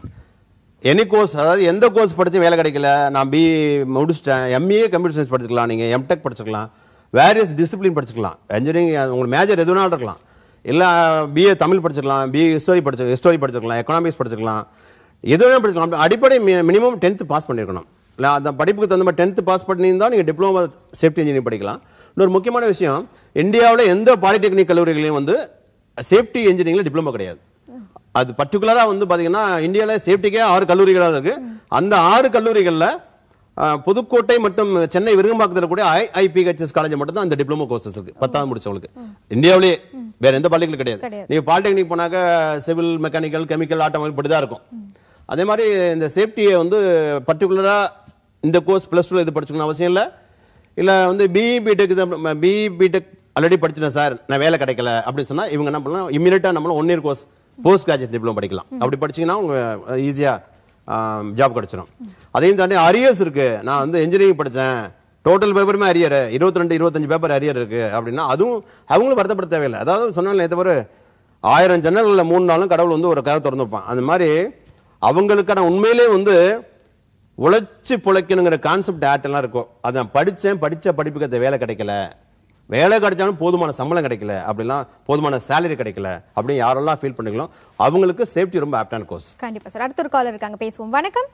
Speaker 2: எனி கோர்ஸ் அதாவது எந்த கோர்ஸ் படிச்சு வேலை கிடைக்கல நான் பி முடிச்சிட்டேன் எம்ஏ கம்ப்யூட்டர் சயின்ஸ் படிச்சுக்கலாம் நீங்க எம்டெக் படிச்சுக்கலாம் வேரியஸ் டிசிப்ளின் படிச்சுக்கலாம் இன்ஜினியரிங் உங்களுக்கு மேஜர் எதுனாலும் இருக்கலாம் இல்ல பிஏ தமிழ் படிச்சுக்கலாம் பிஏ ஹிஸ்டரி படிச்சு ஹிஸ்டரி படிச்சுக்கலாம் எக்கனாமிக்ஸ் படிச்சுக்கலாம் எது வேணாலும் படிச்சுக்கலாம் அடிப்படை மினிமம் டென்த் பாஸ் பண்ணிருக்கணும் இல்லை அந்த படிப்புக்கு தகுந்த மாதிரி டென்த் பாஸ் பண்ணியிருந்தா நீங்கள் டிப்ளமோ சேஃப்டி இன்ஜினியரிங் படிக்கலாம் இன்னொரு முக்கியமான விஷயம் இந்தியாவில் எந்த பாலிடெக்னிக் கல்லூரிகளையும் வந்து சேஃப்டி இன்ஜினியரிங்ல டிப்ளமோ கிடையாது அது பர்டிகுலராக வந்து பார்த்தீங்கன்னா இந்தியாவில் சேஃப்டிக்கே ஆறு கல்லூரிகளாக இருக்கு அந்த ஆறு கல்லூரிகளில் புதுக்கோட்டை மற்றும் சென்னை விருகம்பாக்கத்தில் கூடிய ஐஐபிஹெச்எஸ் காலேஜ் மட்டும் தான் அந்த டிப்ளமோ கோர்சஸ் இருக்கு பத்தாவது முடிச்சவங்களுக்கு இந்தியாவிலேயே வேற எந்த பள்ளிகளும் கிடையாது
Speaker 1: கிடையாது.
Speaker 2: நீங்க பாலிடெக்னிக் போனாக்க சிவில் மெக்கானிக்கல் கெமிக்கல் ஆட்டோமொபைல் இப்படி தான் இருக்கும் அதே மாதிரி இந்த சேஃப்டியை வந்து பர்டிகுலரா இந்த கோர்ஸ் பிளஸ் டூ இது படிச்சுக்கணும் அவசியம் இல்லை இல்ல வந்து BE BTech BE BTech already படிச்சிட்டேன் சார் நான் வேலை கிடைக்கல அப்படின்னு சொன்னா இவங்க என்ன பண்ணலாம் இமீடியட்டா நம்மளும் one year course post graduate diploma படிக்கலாம் அப்படி படிச்சீங்கன்னா உங்க ஈஸியா ஜாப் கிடைச்சிடும் அதையும் தாண்டி அரியர்ஸ் இருக்கு நான் வந்து இன்ஜினியரிங் படித்தேன் டோட்டல் பேப்பருமே அரியர் இருபத்தி ரெண்டு இருபத்தஞ்சு பேப்பர் அரியர் இருக்கு அப்படின்னா அதுவும் அவங்களும் வருத்தப்பட தேவையில்லை அதாவது சொன்னாலும் நேற்று ஒரு ஆயிரம் ஜன்னல்களில் மூணு நாளும் கடவுள் வந்து ஒரு கதை திறந்து வைப்பான் அந்த மாதிரி அவங்களுக்கான உண்மையிலே வந்து உழைச்சி பிழைக்கணுங்கிற கான்செப்ட் ஆட்டெல்லாம் இருக்கும் அதை நான் படித்தேன் படித்த படிப்புக்கு அந்த வேலை கிடைக்கல வேலை கிடைச்சாலும் போதுமான சம்பளம் கிடைக்கல அப்படிலாம் போதுமான சேலரி கிடைக்கல அப்படின்னு யாரெல்லாம் ஃபீல் பண்ணிக்கலாம் அவங்களுக்கு சேஃப்டி ரொம்ப ஆப்டான கோர்ஸ்
Speaker 1: கண்டிப்பா சார் அடுத்த ஒரு காலர் இருக்காங்க பேசுவோம் வணக்கம்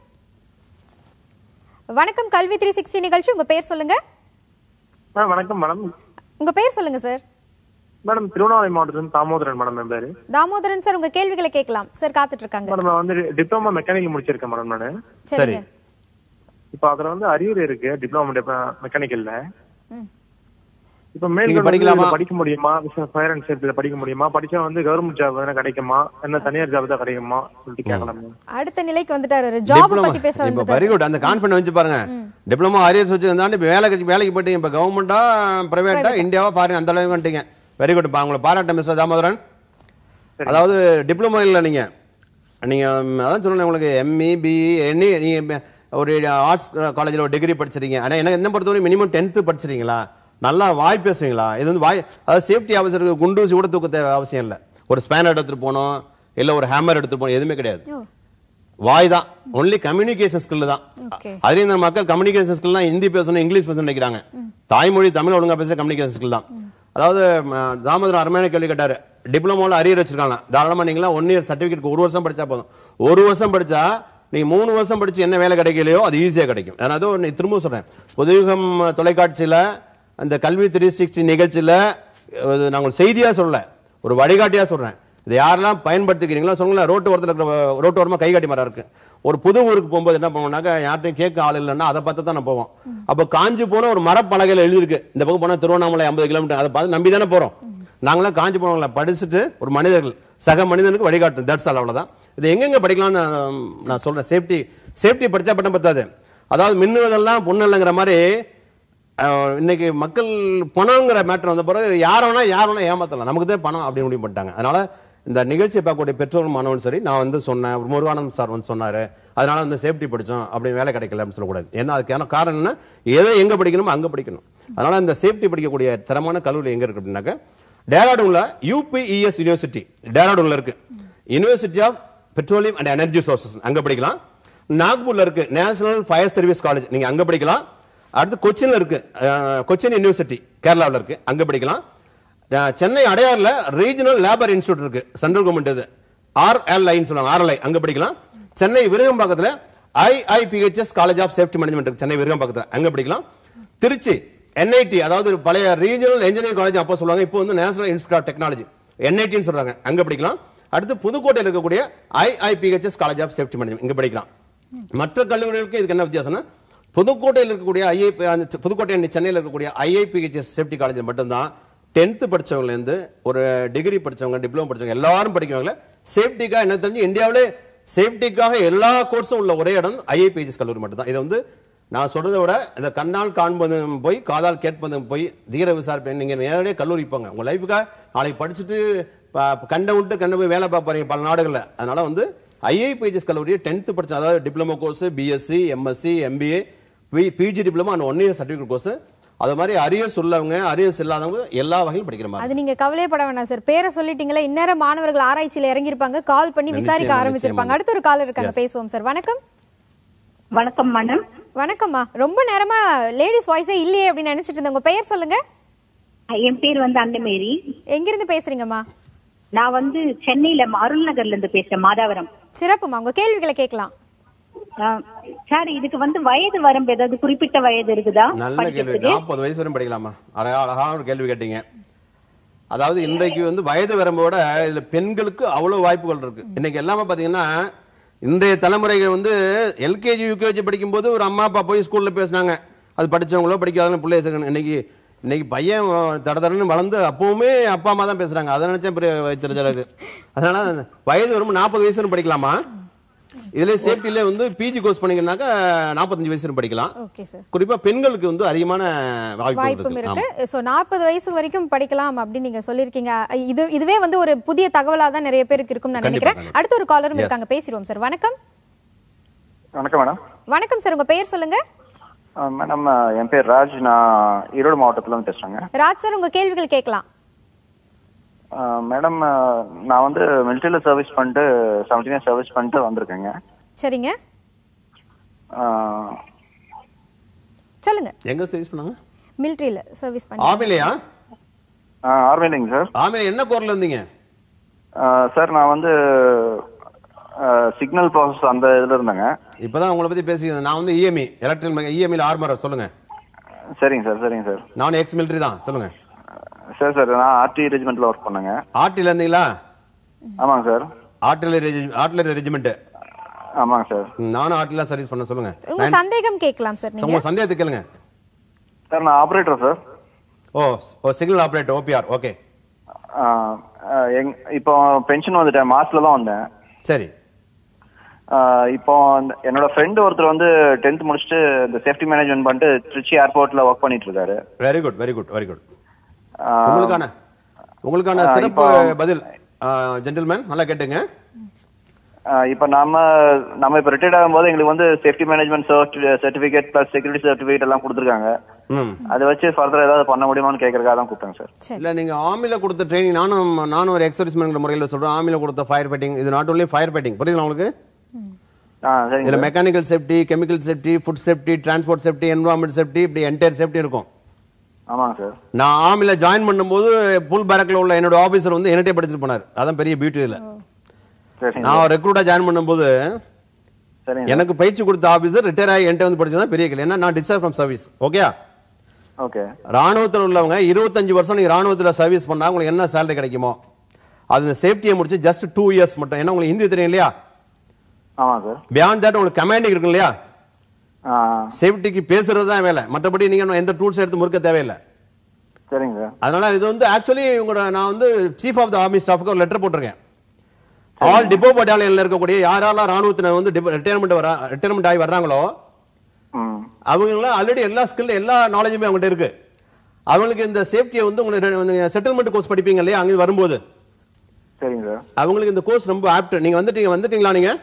Speaker 1: வணக்கம் கல்வி த்ரீ சிக்ஸ்டி நிகழ்ச்சி உங்க பேர் சொல்லுங்க
Speaker 3: மேம் வணக்கம் மேடம்
Speaker 1: உங்க பேர் சொல்லுங்க சார்
Speaker 3: மேடம் திருவண்ணாமலை மாவட்டத்திலிருந்து தாமோதரன் மேடம் என் பேரு
Speaker 1: தாமோதரன் சார் உங்க கேள்விகளை கேட்கலாம் சார் காத்துட்டு இருக்காங்க
Speaker 3: மேடம் நான் வந்து டிப்ளமா மெக்கானிக்கல் முடிச்சிருக்கேன் மேடம் நான்
Speaker 2: சரி
Speaker 1: சரிங்க
Speaker 3: இப்போ அதுல வந்து அரியர் இருக்கு டிப்ளமா மெக்கானிக்கல்ல
Speaker 1: ம்.
Speaker 3: இப்போ மேல்
Speaker 2: நீங்க
Speaker 3: வந்து
Speaker 2: படிக்கலாமா?
Speaker 3: இதுல படிக்க முடியுமா ஃபயர் அண்ட் சேஃப்டில படிக்க முடியுமா படிச்சா வந்து கவர்மெண்ட் ஜாப் வேணா கிடைக்குமா என்ன தனியார் ஜாப் தான் கிடைக்குமா சொல்லிட்டு கேட்கலாம் மேம்
Speaker 1: அடுத்த நிலைக்கு வந்துட்டாரு ஜாப்
Speaker 2: டிப்ளமா
Speaker 1: பத்தி பேச
Speaker 2: இப்போ
Speaker 1: வந்துட்டாரு
Speaker 2: வெரி குட் அந்த கான்ஃபிடன்ஸ் வச்சு பாருங்க டிப்ளமா அரியர்ஸ் வச்சு இருந்தாண்டு இப்போ வேலைக்கு வேலைக்கு போயிட்டீங்க இப்போ கவர்மெண்டா பிரைவேட்டா இந்தியாவா ஃபாரின் அந்த அளவுக்கு வந்துட்டீங்க வெரி குட் உங்களை பாராட்ட மிஸ்டர் தாமோதரன் அதாவது டிப்ளமோ இல்லை நீங்க நீங்க ம், அதான் சொல்லணும் உங்களுக்கு எம்இ பிஇ எனி நீங்க ஒரு ஆர்ட்ஸ் காலேஜில் ஒரு டிகிரி படிச்சிருக்கீங்க ஆனால் எனக்கு என்ன பொறுத்தவரை மினிமம் டென்த்து படிச்சிருக்கீங்களா நல்லா வாய் பேசுவீங்களா இது வந்து வாய் அதாவது சேஃப்டி ஆஃபீஸருக்கு குண்டூசி கூட தூக்க தேவை அவசியம் இல்லை ஒரு ஸ்பேனர் எடுத்துட்டு போகணும் இல்லை ஒரு ஹேமர் எடுத்துட்டு போகணும் எதுவுமே கிடையாது
Speaker 1: ஓ,
Speaker 2: வாய் தான் ஒன்லி கம்யூனிகேஷன் ஸ்கில் தான்
Speaker 1: Okay.
Speaker 2: அதுலயும் இந்த மக்கள் கம்யூனிகேஷன் ஸ்கில்லாம் ஹிந்தி பேசணும் இங்கிலீஷ் பேசணும் நினைக்கிறாங்க தாய்மொழி தமிழ் ஒழுங்கா பேசுற கம்யூனிகேஷன் ஸ்கில் தான் அதாவது ம, தாமோதரம் அருமையான கேள்வி கேட்டாரு டிப்ளமோல அரியர் வச்சிருக்காங்க தாராளமா நீங்களா ஒன் இயர் சர்டிபிகேட் ஒரு வருஷம் படிச்சா போதும் ஒரு வருஷம் படிச்சா நீங்க மூணு வருஷம் படிச்சு என்ன வேலை கிடைக்கலையோ அது ஈஸியா கிடைக்கும் நான் அது ஒன்று திரும்ப சொல்றேன் புதுயுகம் தொலைக்காட்சியில அந்த கல்வி த்ரீ சிக்ஸ்டி நிகழ்ச்சியில அது நான் உங்களுக்கு செய்தியா சொல்லல ஒரு வழிகாட்டியா சொல்றேன் இதை யாரெல்லாம் பயன்படுத்திக்கிறீங்களோ சொல்லுங்களேன் ரோட்டு ஓரத்தில் இருக்கிற ரோட்டு ஓரமா கைகாட்டி மரம் இருக்கு ஒரு புது ஊருக்கு போகும்போது என்ன பண்ணுவோம்னாக்கா யார்ட்டையும் கேட்க ஆள் இல்லைன்னா அதை பார்த்து தான் நான் போவோம் அப்போ காஞ்சி போன ஒரு மரப்பலகையில் எழுதியிருக்கு இந்த பக்கம் போனா திருவண்ணாமலை ஐம்பது கிலோமீட்டர் அதை பார்த்து நம்பி தானே போறோம் நாங்களாம் காஞ்சி போனவங்கள படிச்சுட்டு ஒரு மனிதர்கள் சக மனிதனுக்கு வழிகாட்டும் தட்ஸ் ஆல் அவ்வளவுதான் இது எங்கெங்க படிக்கலாம்னு நான் நான் சொல்றேன் சேஃப்டி சேஃப்டி படிச்சா பட்டம் பத்தாது அதாவது மின்னுவதெல்லாம் பொண்ணு இல்லைங்கிற மாதிரி அஹ், இன்னைக்கு மக்கள் பணங்கிற மேட்டர் வந்த பிறகு யார் வேணா யார் வேணா ஏமாத்தலாம் நமக்கு தான் பணம் அப்படின்னு முடிவு பண்ணிட்டாங்க அதனால இந்த நிகழ்ச்சியை பார்க்கக்கூடிய பெற்றோர்கள் மாணவன் சரி நான் வந்து சொன்னேன் ஒரு முருகானந்த் சார் வந்து சொன்னாரு அதனால வந்து சேஃப்டி படிச்சோம் அப்படி வேலை கிடைக்கல அப்படின்னு சொல்லக்கூடாது ஏன்னா அதுக்கான காரணம் என்ன எதை எங்க படிக்கணுமோ அங்க படிக்கணும் அதனால இந்த சேஃப்டி படிக்கக்கூடிய தரமான கல்லூரி எங்க இருக்கு அப்படின்னாக்க டேராடூன்ல யூபிஇஎஸ் யூனிவர்சிட்டி டேராடூன்ல இருக்கு university of petroleum and energy sources அங்க படிக்கலாம் நாக்பூர்ல இருக்கு நேஷனல் ஃபயர் சர்வீஸ் காலேஜ் நீங்க அங்க படிக்கலாம் அடுத்து கொச்சின்ல இருக்கு அஹ், கொச்சின் யூனிவர்சிட்டி கேரளாவில் இருக்கு அங்க படிக்கலாம் அஹ், சென்னை அடையாறுல ரீஜனல் லேபர் இன்ஸ்டியூட் இருக்கு சென்ட்ரல் கவர்மெண்ட் இது ஆர்எல்ஐன்னு சொல்லுவாங்க ஆர்எல்ஐ அங்க படிக்கலாம் சென்னை விருகம்பாக்கத்துல IIPHS college of safety management இருக்கு சென்னை விருகம்பாக்கத்துல அங்க படிக்கலாம் திருச்சி என்ஐடி அதாவது பழைய ரீஜனல் இன்ஜினியரிங் காலேஜ் அப்போ சொல்லுவாங்க இப்போ வந்து நேஷனல் இன்ஸ்டியூட் ஆஃப் டெக்னாலஜி என்ஐடின்னு சொல்றாங்க அங்க படிக்கலாம் அடுத்து புதுக்கோட்டையில் இருக்கக்கூடிய IIPHS college of safety management இங்க படிக்கலாம் மற்ற கல்லூரிகளுக்கு இதுக்கு என்ன வித்தியாசம்னா புதுக்கோட்டையில் இருக்கக்கூடிய ஐஐபி புதுக்கோட்டை and சென்னையில் இருக்கக்கூடிய ஐஐபிஹெச்எஸ் சேஃப்டி காலேஜ் மட்டும்தான் டென்த்து படிச்சவங்கலேருந்து ஒரு டிகிரி படிச்சவங்க டிப்ளமோ படிச்சவங்க எல்லாரும் படிக்கிறவங்கள சேஃப்டிக்காக என்ன தெரிஞ்சு இந்தியாவிலே சேஃப்டிக்காக எல்லா கோர்ஸும் உள்ள ஒரே இடம் ஐஐபிஹெச்எஸ் கல்லூரி மட்டும்தான் இதை வந்து நான் சொல்றதை விட இந்த கண்ணால் காண்பதும் போய் காதால் கேட்பதும் போய் தீர விசாரிப்பேன் நீங்க நேரடியாக கல்லூரி போங்க உங்க லைஃபுக்காக நாளைக்கு படிச்சுட்டு ப- கண்டை விட்டு கண்டை போய் வேலை பார்ப்பாருங்க பல நாடுகளில் அதனால வந்து ஐஐபிஹெச்எஸ் கல்லூரியை டென்த்து படிச்ச அதாவது diploma course BSc MSc MBA PG diploma and one year certificate course அது மாதிரி அரியர்ஸ் உள்ளவங்க அரியர்ஸ் இல்லாதவங்க எல்லா வகையும் படிக்கிற மாதிரி
Speaker 1: அது நீங்க கவலையப்பட வேணாம் சார் பேரை சொல்லிட்டீங்களா இந்நேரம் மாணவர்கள் ஆராய்ச்சியில இறங்கியிருப்பாங்க கால் பண்ணி விசாரிக்க
Speaker 2: நிச்சயமா,
Speaker 1: ஆரம்பிச்சிருப்பாங்க
Speaker 2: நிச்சயமா.
Speaker 1: அடுத்த ஒரு கால் இருக்காங்க பேசுவோம் சார் வணக்கம்
Speaker 5: வணக்கம் மேடம்
Speaker 1: வணக்கம்மா ரொம்ப நேரமா லேடிஸ் வாய்ஸே இல்லையே அப்படின்னு நினைச்சிட்டு இருந்தேன் உங்க பெயர் சொல்லுங்க
Speaker 5: என் பேர் வந்து அன்னமேரி
Speaker 1: எங்கிருந்து பேசுறீங்கம்மா
Speaker 5: நான் வந்து சென்னையில அருள் நகர்ல இருந்து பேசுறேன் மாதாவரம்
Speaker 1: சிறப்புமா உங்க கேள்விகளை கேட்கலாம்
Speaker 5: ஆஹ், சார் இதுக்கு வந்து வயது வரம்பு ஏதாவது குறிப்பிட்ட வயது இருக்குதா
Speaker 2: நல்ல கேள்வி
Speaker 5: படிக்கிறதுக்கு
Speaker 2: நாற்பது வயசு வரையும் படிக்கலாமா அழகா அழகான ஒரு கேள்வி கேட்டீங்க அதாவது இன்றைக்கு வந்து வயது வரம்போட இதுல பெண்களுக்கு அவ்வளவு வாய்ப்புகள் இருக்கு இன்னைக்கு எல்லாமே பாத்தீங்கன்னா இன்றைய தலைமுறைகள் வந்து எல்கேஜி யூகேஜி படிக்கும்போது ஒரு அம்மா அப்பா போய் ஸ்கூல்ல பேசுனாங்க அது படிச்சவங்களோ படிக்காதவங்களோ பிள்ளைய சேர்க்கணும் இன்னைக்கு இன்னைக்கு பையன் தட தடன்னு வளர்ந்து அப்பவுமே அப்பா அம்மா தான் பேசுறாங்க அதை நினைச்சா பெரிய வைத்திருச்சலுக்கு அதனால வயது வரும்போது நாற்பது வயசு வரையும் படிக்கலாமா இதுல சேஃப்டில வந்து பிஜி கோர்ஸ் பண்ணீங்கன்னாக்கா நாற்பத்தஞ்சு வயசு வரையும் படிக்கலாம்
Speaker 1: ஓகே சார்
Speaker 2: குறிப்பா பெண்களுக்கு வந்து அதிகமான வாய்ப்புகள்
Speaker 1: வாய்ப்பும்
Speaker 2: இருக்கு
Speaker 1: இருக்கு சோ நாற்பது வயசு வரைக்கும் படிக்கலாம் அப்படின்னு நீங்க சொல்லிருக்கீங்க இது இதுவே வந்து ஒரு புதிய தகவலா தான் நிறைய பேருக்கு இருக்கும்னு நான்
Speaker 2: கண்டிப்பா,
Speaker 1: நினைக்கிறேன் அடுத்த ஒரு காலரும் இருக்காங்க பேசிடுவோம் சார் வணக்கம்
Speaker 6: வணக்கம் மேடம்
Speaker 1: வணக்கம் சார் உங்க பெயர் சொல்லுங்க
Speaker 6: மேடம் என் பேர் ராஜ் நான் ஈரோடு மாவட்டத்துல இருந்து பேசுறேங்க
Speaker 1: ராஜ் சார் உங்க கேள்விகள் கேட்கலாம்
Speaker 6: மேடம் நான் வந்து மிலிட்டரியில சர்வீஸ் பண்ணிட்டு செவன்டீன் இயர்ஸ் சர்வீஸ் பண்ணிட்டு வந்திருக்கேங்க
Speaker 1: சரிங்க
Speaker 6: ஆஹ்,
Speaker 1: சொல்லுங்க
Speaker 2: எங்க சர்வீஸ் பண்ணாங்க
Speaker 1: மிலிட்ரியில சர்வீஸ் பண்ணி
Speaker 2: ஆர்மிலையா
Speaker 6: ஆஹ், ஆர்மிலிங்க சார்
Speaker 2: ஆர்மில என்ன கோர்ல இருந்தீங்க
Speaker 6: ஆஹ், சார் நான் வந்து சிக்னல் ப்ராசஸ் அந்த இதுல இருந்தேங்க
Speaker 2: இப்பதான் உங்களை பத்தி பேசிக்கிறேன் நான் வந்து இஎம்இ எலக்ட்ரிக்கல் இஎம்இல ஆர்மர் சொல்லுங்க
Speaker 6: சரிங்க சார் சரிங்க சார்
Speaker 2: நான் எக்ஸ் மிலிட்டரி தான் சொல்லுங்க
Speaker 6: சார் சார் நான் ஆர்டி ரெஜிமெண்ட்ல ஒர்க் பண்ணேங்க
Speaker 2: ஆர்டில இருந்தீங்களா
Speaker 6: ஆமாங்க சார்
Speaker 2: ஆர்டிலரி ஆர்டிலரி ரெஜிமெண்ட்
Speaker 6: ஆமாங்க சார்
Speaker 2: நானும் ஆர்டிலாம் சர்வீஸ் பண்ண சொல்லுங்க
Speaker 1: உங்க சந்தேகம் கேட்கலாம் சார் நீங்க
Speaker 2: உங்க சந்தேகத்தை கேளுங்க
Speaker 6: சார் நான் ஆப்ரேட்டர் சார்
Speaker 2: ஓ ஓ சிக்னல் ஆபரேட்டர் ஓபிஆர் ஓகே
Speaker 6: ஆஹ், ஆஹ், எங் இப்போ பென்ஷன் வந்துட்டேன் மாசத்துல தான் வந்தேன்
Speaker 2: சரி
Speaker 6: ஆஹ் இப்போ அந்த- என்னோட ஃப்ரெண்ட் ஒருத்தர் வந்து டென்த் முடிச்சுட்டு இந்த சேஃப்டி மேனேஜ்மெண்ட் பண்ணிட்டு திருச்சி ஏர்போர்ட்ல ஒர்க் பண்ணிட்டு இருக்காரு
Speaker 2: very good very good very good
Speaker 6: ஆஹ்
Speaker 2: உங்களுக்கான உங்களுக்கான
Speaker 6: ஆ,
Speaker 2: சிறப்பு
Speaker 6: இப்போ-
Speaker 2: பதில் ஜென்டில்மேன் நல்லா கேட்டுங்க
Speaker 6: ஆஹ் இப்போ நம்ம நம்ம இப்போ ரிட்டையர்ட் ஆகும்போது எங்களுக்கு வந்து safety management certificate plus security certificate எல்லாம் கொடுத்துருக்காங்க
Speaker 2: ம்
Speaker 6: அதை வச்சு ஃபர்தர் ஏதாவது பண்ண முடியுமான்னு கேட்கறதுக்காக தான் கூப்பிட்டேன் சார்
Speaker 1: சரி
Speaker 2: இல்ல நீங்க ஆர்மில கொடுத்த ட்ரைனிங் நானும் நானும் ஒரு எக்ஸர்விஸ்மெண்ட் முறையில் சொல்றேன் ஆர்மில கொடுத்த ஃபயர் ஃபைட்டிங் இது நாட் only ஃபயர் ஃபைட்டிங் புரியுதுங்களா உங்களுக்கு
Speaker 6: ஆ சரிங்க
Speaker 2: இதுல
Speaker 6: sir
Speaker 2: mechanical safety chemical safety food safety transport safety environment safety இப்படி என்டையர் சேஃப்டி இருக்கும்
Speaker 6: ஆமாங்க சார்
Speaker 2: நான் ஆர்மில ஜாயின் பண்ணும்போது புல் பேரக்ல உள்ள என்னோட ஆபீசர் வந்து என்னட்டே படிச்சுட்டு போனார் அதான் பெரிய பியூட்டி இதுல
Speaker 6: சரிங்க
Speaker 2: நான் ரெக்ரூட்டா ஜாயின் பண்ணும்போது
Speaker 6: சரிங்க சார்
Speaker 2: எனக்கு பயிற்சி கொடுத்த ஆபீசர் ரிட்டையர் ஆகி என்கிட்ட வந்து படிச்சது பெரிய கேள்வி ஏன்னா நான் discharge from service okay
Speaker 6: okay
Speaker 2: ராணுவத்தில் உள்ளவங்க இருபத்தஞ்சு வருஷம் நீங்க ராணுவத்தில் சர்வீஸ் பண்ணா உங்களுக்கு என்ன சேலரி கிடைக்குமோ அது சேஃப்டியை முடிச்சு ஜஸ்ட் டூ இயர்ஸ் மட்டும் ஏன்னா உங்களுக்கு ஹிந்தி தெரியும் இல்லையா
Speaker 6: ஆமாம் சார்
Speaker 2: பியாண்ட் தட் உங்களுக்கு கமாண்டிங் இருக்கு இல்லையா
Speaker 6: ஆ
Speaker 2: சேஃப்டிக்கு பேசுறது தான் வேலை மற்றபடி நீங்க இன்னும் எந்த டூல்ஸ் எடுத்து முறுக்க தேவையில்லை
Speaker 6: சரிங்க சார்
Speaker 2: அதனால இது வந்து ஆக்சுவலி உங்களோட நான் வந்து சீஃப் ஆஃப் த ஆர்மி ஸ்டாஃப்க்கு ஒரு லெட்டர் போட்டிருக்கேன் ஆல் டிப்போ பட்டாலியன்ல இருக்கக்கூடிய யாரெல்லாம் ராணுவத்தில் வந்து ரிட்டையர்மெண்ட் வர ரிட்டையர்மெண்ட் ஆகி வர்றாங்களோ
Speaker 6: ம்
Speaker 2: அவங்களாம் ஆல்ரெடி எல்லா ஸ்கில் எல்லா நாலேஜுமே அவங்ககிட்ட இருக்கு அவங்களுக்கு இந்த சேஃப்டியை வந்து உங்களுக்கு செட்டில்மெண்ட் கோர்ஸ் படிப்பீங்க இல்லையா அங்கே வரும்போது
Speaker 6: சரிங்க சார்
Speaker 2: அவங்களுக்கு இந்த கோர்ஸ் ரொம்ப ஆப்ட் நீங்க வந்துட்டீங்க வந்துட்டீங்களா நீங்க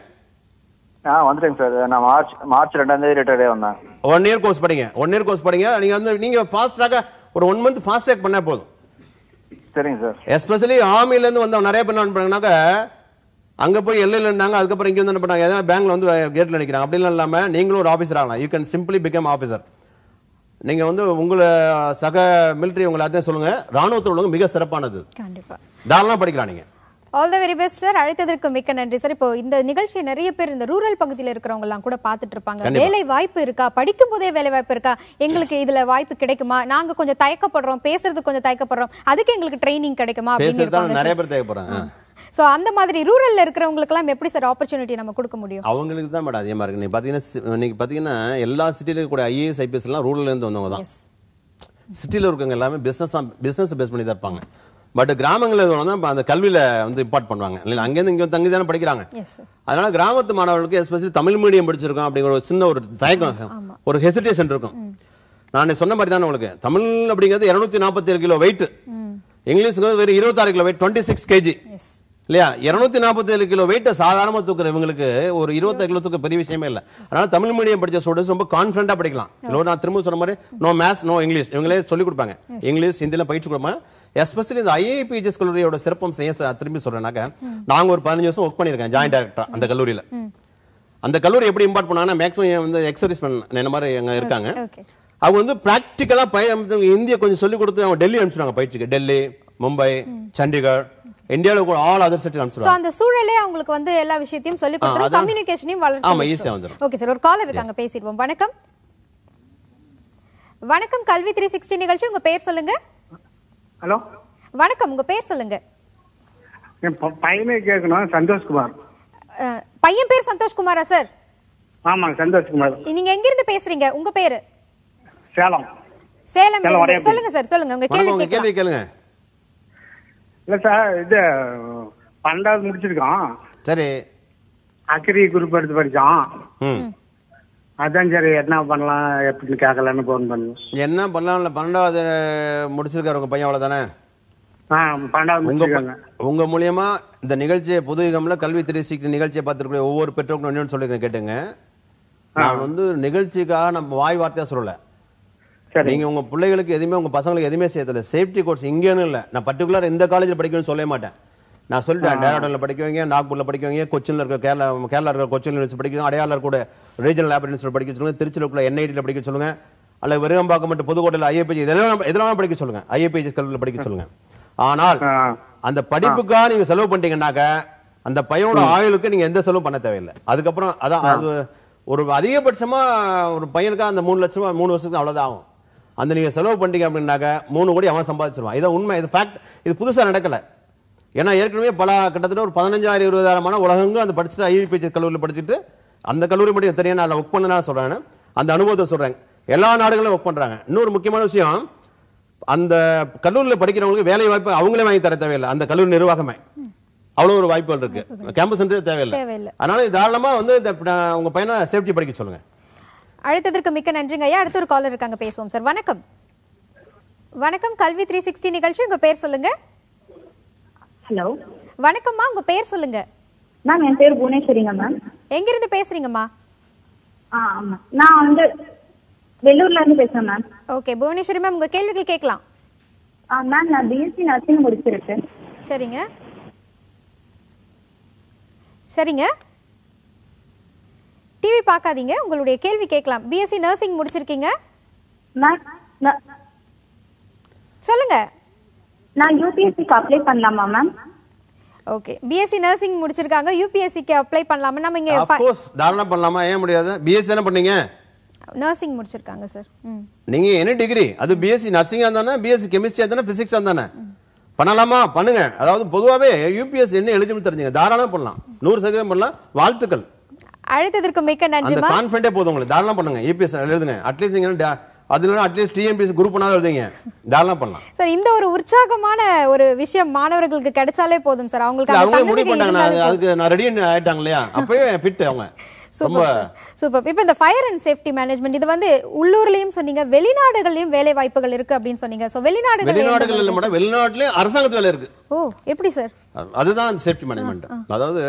Speaker 6: ஆ வந்துட்டேங்க சார் நான் மார்ச் மார்ச் ரெண்டாம் தேதி ரிட்டையர்டே வந்தேன்
Speaker 2: ஒன் இயர் கோர்ஸ் படிங்க ஒன் இயர் கோர்ஸ் படிங்க நீங்க வந்து நீங்க ஃபாஸ்ட் ட்ராக்க ஒரு ஒன் மந்த் ஃபாஸ்ட் ட்ராக் பண்ணா போதும்
Speaker 6: சரிங்க சார்
Speaker 2: எஸ்பெஷலி ஆர்மில இருந்து வந்த நிறைய பேர் என்ன பண்ணாங்கன்னாக்க அங்க போய் எல்லையில இருந்தாங்க அதுக்கப்புறம் இங்க வந்து என்ன பண்ணாங்க ஏதாவது பேங்க்ல வந்து கேட்ல நிக்கிறாங்க அப்படிலாம் இல்லாம நீங்களும் ஒரு ஆபீசர் ஆகலாம் you can simply become officer நீங்க வந்து உங்களை சக மிலிட்டரி உங்களை எல்லாத்தையும் சொல்லுங்க ராணுவத்தில் உள்ளவங்க மிக சிறப்பானது
Speaker 1: கண்டிப்பா
Speaker 2: தாராளமா படிக்கலாம் நீங்க
Speaker 1: all the very best sir அழைத்ததற்கு மிக்க நன்றி சார் இப்போ இந்த நிகழ்ச்சியை நிறைய பேர் இந்த ரூரல் பகுதியில் இருக்கிறவங்க எல்லாம் கூட பார்த்துட்டு இருப்பாங்க
Speaker 2: கண்டிப்பா.
Speaker 1: வேலை வாய்ப்பு இருக்கா படிக்கும் போதே வேலை வாய்ப்பு இருக்கா எங்களுக்கு இதுல வாய்ப்பு கிடைக்குமா நாங்க கொஞ்சம் தயக்கப்படுறோம் பேசுறதுக்கு கொஞ்சம் தயக்கப்படுறோம் அதுக்கு எங்களுக்கு ட்ரைனிங் கிடைக்குமா அப்படின்னு
Speaker 2: பேசுறது தான்
Speaker 1: இருப்பாங்க
Speaker 2: நிறைய பேர் தேவைப்படுறாங்க
Speaker 1: சோ அந்த மாதிரி ரூரல்ல இருக்கிறவங்களுக்கு எல்லாம் எப்படி சார் ஆப்பர்ச்சுனிட்டி நம்ம கொடுக்க முடியும்
Speaker 2: அவங்களுக்கு தான் மேடம் அதிகமா இருக்கு நீங்க பாத்தீங்கன்னா சி- இன்னைக்கு பாத்தீங்கன்னா எல்லா சிட்டில இருக்கக்கூடிய ஐஏஎஸ் ஐபிஎஸ் எல்லாம் ரூரல்ல இருந்து வந்தவங்க தான்
Speaker 1: Yes.
Speaker 2: சிட்டில இருக்கவங்க எல்லாமே பிசினஸ் பிசினஸ் பேஸ் பண்ணி தான் இருப்பாங்க பட் கிராமங்களில் இருக்கவங்க தான் இப்ப அந்த கல்வியில வந்து இம்பார்ட் பண்ணுவாங்க இல்லை அங்கேருந்து இங்க வந்து தங்கி தானே படிக்கிறாங்க
Speaker 1: எஸ் சார்
Speaker 2: அதனால கிராமத்து மாணவர்களுக்கு எஸ்பெஷலி தமிழ் மீடியம் படிச்சிருக்கோம் அப்படிங்கிற ஒரு சின்ன ஒரு தயக்கம் ஒரு ஹெசிடேஷன் இருக்கும் நான் சொன்ன மாதிரி தானே உங்களுக்கு தமிழ் அப்படிங்கிறது இருநூத்தி நாற்பத்தி ஏழு கிலோ வெயிட் இங்கிலீஷ்ங்கிறது வெறும் இருபத்தாறு kilo weight twenty six KG
Speaker 1: yes
Speaker 2: இல்லையா இருநூத்தி நாற்பத்தி ஏழு கிலோ வெயிட்டை சாதாரணமா தூக்குற இவங்களுக்கு ஒரு இருபத்தாறு கிலோ தூக்க பெரிய விஷயமே இல்லை அதனால தமிழ் மீடியம் படிச்ச ஸ்டூடெண்ட்ஸ் ரொம்ப கான்ஃபிடண்டா படிக்கலாம் இல்லை நான் திரும்ப சொன்ன மாதிரி நோ மேத்ஸ் நோ இங்கிலீஷ் இவங்களே சொல்லி கொடுப்பாங்க இங்கிலீஷ் ஹிந்தில பயிற்சி கொடுப்பாங்க எஸ்பெஷலி இந்த ஐஏபிஜிஎஸ் கல்லூரியோட சிறப்பம் செய்ய ச- திரும்பி சொல்றேன்னாக்க நாங்க ஒரு பதினஞ்சு வருஷம் ஒர்க் பண்ணியிருக்கேன் ஜாயிண்ட் டைரக்டர் அந்த கல்லூரியில அந்த கல்லூரி எப்படி இம்பார்ட் பண்ணாங்கன்னா மேக்ஸிமம் வந்து எக்ஸர்வீஸ் என்ன மாதிரி அங்க இருக்காங்க
Speaker 1: ஓகே
Speaker 2: அவங்க வந்து பிராக்டிக்கலா பய இந்திய கொஞ்சம் சொல்லி கொடுத்து அவங்க டெல்லி அனுப்பிச்சிடுவாங்க பயிற்சிக்கு டெல்லி மும்பை சண்டிகர் இந்தியாவில் கூட ஆல் அதர் ஸ்டேட்
Speaker 1: சோ
Speaker 2: அனுப்பிச்சிடுவாங்க
Speaker 1: அந்த சூழலே அவங்களுக்கு வந்து எல்லா விஷயத்தையும் சொல்லி கொடுத்துரும்
Speaker 2: அதான்.
Speaker 1: கம்யூனிகேஷனையும்
Speaker 2: ஆமா,
Speaker 1: வளர்த்து
Speaker 2: easy ஆ வந்துரும்.
Speaker 1: ஓகே சார் ஒரு காலர் இருக்காங்க பேசிடுவோம் வணக்கம் வணக்கம் கல்வி த்ரீ சிக்ஸ்டி நிகழ்ச்சி உங்க பேர் சொல்லுங்க
Speaker 7: ஹலோ
Speaker 1: வணக்கம் உங்க பேர் சொல்லுங்க
Speaker 7: என் ப- பையனை கேட்கணும் சந்தோஷ்குமார்
Speaker 1: அஹ், பையன் பேர் சந்தோஷ்குமாரா சார்
Speaker 7: ஆமாங்க சந்தோஷ்குமார்
Speaker 1: நீங்க எங்க இருந்து பேசுறீங்க உங்க பேரு
Speaker 7: சேலம்
Speaker 1: சேலம்
Speaker 7: சேலம்
Speaker 1: இருந்து.
Speaker 7: வரையப்பள்ளி.
Speaker 1: சொல்லுங்க சார் சொல்லுங்க உங்க
Speaker 2: வணக்கம்
Speaker 1: கேள்வி
Speaker 2: உங்க கேள்வி
Speaker 1: கேட்கலாம்.
Speaker 2: கேளுங்க
Speaker 7: இல்ல சார் இது பன்னெண்டாவது முடிச்சிருக்கோம்
Speaker 2: சரி
Speaker 7: அக்ரி குரூப் எடுத்து படிச்சோம்
Speaker 2: ம்
Speaker 7: அதான் சரி என்ன பண்ணலாம் எப்படின்னு கேட்கலான்னு போன் பண்ணி
Speaker 2: என்ன பண்ணலாம்ல பன்னெண்டாவது முடிச்சிருக்காரு உங்க பையன் அவ்வளவுதானே
Speaker 7: ஆ பன்னெண்டாவது
Speaker 2: உங்க
Speaker 7: முடிச்சிருக்காங்க
Speaker 2: ப- உங்க மூலியமா இந்த நிகழ்ச்சியை புது யுகம்ல கல்வி த்ரீ சிக்ஸ்டி நிகழ்ச்சியை பார்த்துருக்கூடிய ஒவ்வொரு பெற்றோருக்கும் இன்னொன்று சொல்லிருக்கேன் கேட்டுங்க நான் வந்து நிகழ்ச்சிக்காக நம்ம வாய் வார்த்தையா சொல்லல
Speaker 7: சரி
Speaker 2: நீங்க உங்க பிள்ளைகளுக்கு எதுவுமே உங்க பசங்களுக்கு எதுவுமே செய்யறதில்ல சேஃப்டி கோர்ஸ் இங்கேன்னு இல்ல நான் பர்டிகுலர் எந்த காலேஜில் படிக்கணும்னு சொல்ல மாட்டேன் நான் சொல்லிட்டேன் டேராடூன்ல படிக்க வைங்க நாக்பூர்ல படிக்க வைங்க கொச்சின்ல இருக்க கேரளா கேரளா இருக்க கொச்சின் யூனிவர்சிட்டி படிக்க வைங்க அடையாள கூட ரீஜனல் லேப் இன்ஸ்டியூட் படிக்க சொல்லுங்க திருச்சியில் இருக்கிற என்ஐடியில் படிக்க சொல்லுங்க அல்ல விருகம்பாக்கம் மட்டும் புதுக்கோட்டையில் ஐஏபிஜி இதெல்லாம் இதெல்லாம் படிக்க சொல்லுங்க ஐஏபிஜி கல்லூரியில் படிக்க சொல்லுங்க ஆனால்
Speaker 7: ஆ.
Speaker 2: அந்த படிப்புக்காக நீங்க செலவு பண்ணிட்டீங்கன்னாக்க அந்த பையனோட ஆயுளுக்கு நீங்க எந்த செலவும் பண்ண தேவையில்லை அதுக்கப்புறம் அதான் அது ஒரு அதிகபட்சமா ஒரு பையனுக்கு அந்த மூணு லட்சமா மூணு வருஷத்துக்கு அவ்வளவுதான் ஆகும் அந்த நீங்க செலவு பண்ணிட்டீங்க அப்படின்னாக்க மூணு கோடி அவன் சம்பாதிச்சிருவான் இதான் உண்மை இது ஃபேக்ட் இது புதுசா நடக்கல ஏன்னா ஏற்கனவே பல கிட்டத்தட்ட ஒரு பதினஞ்சாயிரம் இருபதாயிரமான உலகங்க அந்த படிச்சுட்டு ஐபிஜி கல்லூரியில் படிச்சுட்டு அந்த கல்லூரி மட்டும் தெரியும் நான் ஒர்க் பண்ணனால சொல்றேன் அந்த அனுபவத்தை சொல்றேன் எல்லா நாடுகளும் ஒர்க் பண்றாங்க இன்னொரு முக்கியமான விஷயம் அந்த கல்லூரியில் படிக்கிறவங்களுக்கு வேலை வாய்ப்பு அவங்களே வாங்கி தர தேவையில்லை அந்த கல்லூரி நிர்வாகமே அவ்வளவு ஒரு வாய்ப்புகள் இருக்கு கேம்பஸ் சென்டரே தேவையில்லை
Speaker 1: தேவையில்லை.
Speaker 2: அதனால இது தாராளமா வந்து இந்த ப- உங்க பையனை சேஃப்டி படிக்க சொல்லுங்க
Speaker 1: அழைத்ததற்கு மிக்க நன்றிங்க ஐயா அடுத்த ஒரு காலர் இருக்காங்க பேசுவோம் சார் வணக்கம் வணக்கம் கல்வி த்ரீ சிக்ஸ்டி நிகழ்ச்சி உங்க பேர் சொல்லுங்க
Speaker 5: ஹலோ
Speaker 1: வணக்கம்மா உங்க பேர் சொல்லுங்க
Speaker 5: மேம் என் பேர் புவனேஸ்வரிங்க மேம்
Speaker 1: எங்கிருந்து பேசுறீங்கம்மா
Speaker 5: ஆ ஆமாம் நான் வந்து வெள்ளூர்ல இருந்து பேசுறேன் மேம்
Speaker 1: ஓகே புவனேஸ்வரி மேம் உங்க கேள்விகள் கேட்கலாம்
Speaker 5: ஆ மேம் நான் பிஎஸ்சி நர்சிங் முடிச்சிருக்கேன்
Speaker 1: சரிங்க சரிங்க டிவி பார்க்காதீங்க உங்களுடைய கேள்வி கேட்கலாம் பிஎஸ்சி நர்சிங் முடிச்சிருக்கீங்க
Speaker 5: மேம் நான்-
Speaker 1: சொல்லுங்க
Speaker 5: நான் யூபிஎஸ்சிக்கு அப்ளை பண்ணலாமா மேம்
Speaker 1: ஓகே பிஎஸ்சி நர்சிங் முடிச்சிருக்காங்க யூபிஎஸ்சிக்கு அப்ளை பண்ணலாமா நம்ம இங்க
Speaker 2: அப்கோர்ஸ் தாராளமா பண்ணலாமா ஏன் முடியாது பிஎஸ்சி என்ன பண்ணீங்க
Speaker 1: நர்சிங் முடிச்சிருக்காங்க சார் ம்
Speaker 2: நீங்க என்ன டிகிரி அது பிஎஸ்சி நர்சிங்கா இருந்தானே பிஎஸ்சி கெமிஸ்ட்ரியா இருந்தானே பிசிக்ஸா இருந்தானே பண்ணலாமா பண்ணுங்க அதாவது பொதுவாவே யூபிஎஸ் என்ன எலிஜிபிள் தெரிஞ்சுங்க தாராளமா பண்ணலாம் நூறு சதவீதம் பண்ணலாம் வாழ்த்துக்கள்
Speaker 1: அழைத்ததற்கு மிக்க
Speaker 2: அந்த
Speaker 1: நன்றிமா
Speaker 2: கான்ஃபிடென்ட்டே போதும் உங்களுக்கு தாராளமா பண்ணுங்க யூபிஎஸ் எழுதுங்க அட்லீஸ்ட் நீங்க டா- அதுல அட்லீஸ்ட் டிஎம்பிஎஸ் குரூப் பண்ணாலும் எழுதுங்க தாராளமா பண்ணலாம்
Speaker 1: சார் இந்த ஒரு உற்சாகமான ஒரு விஷயம் மாணவர்களுக்கு கிடைச்சாலே போதும் சார் அவங்களுக்கு
Speaker 2: இல்ல
Speaker 1: அந்த
Speaker 2: அவங்களே முடிவு
Speaker 1: தன்னம்பிக்கை
Speaker 2: பண்ணாங்க நான்
Speaker 1: இருந்தாலே
Speaker 2: அதுக்கு நான் ரெடி ஆயிட்டாங்க இல்லையா அப்பவே ஃபிட் அவங்க ரொம்ப
Speaker 1: சூப்பர் இப்போ இந்த ஃபயர் அண்ட் சேஃப்டி மேனேஜ்மெண்ட் இது வந்து உள்ளூர்லயும் சொன்னீங்க வெளிநாடுகள்லயும் வேலை வாய்ப்புகள் இருக்கு அப்படின்னு சொன்னீங்க சோ வெளிநாடுகள்
Speaker 2: வெளிநாடுகள் இல்ல மேடம் வெளிநாட்டுலயும் அரசாங்கத்து வேலை இருக்கு
Speaker 1: ஓ எப்படி சார்
Speaker 2: அதுதான் சேஃப்டி மேனேஜ்மெண்ட் அதாவது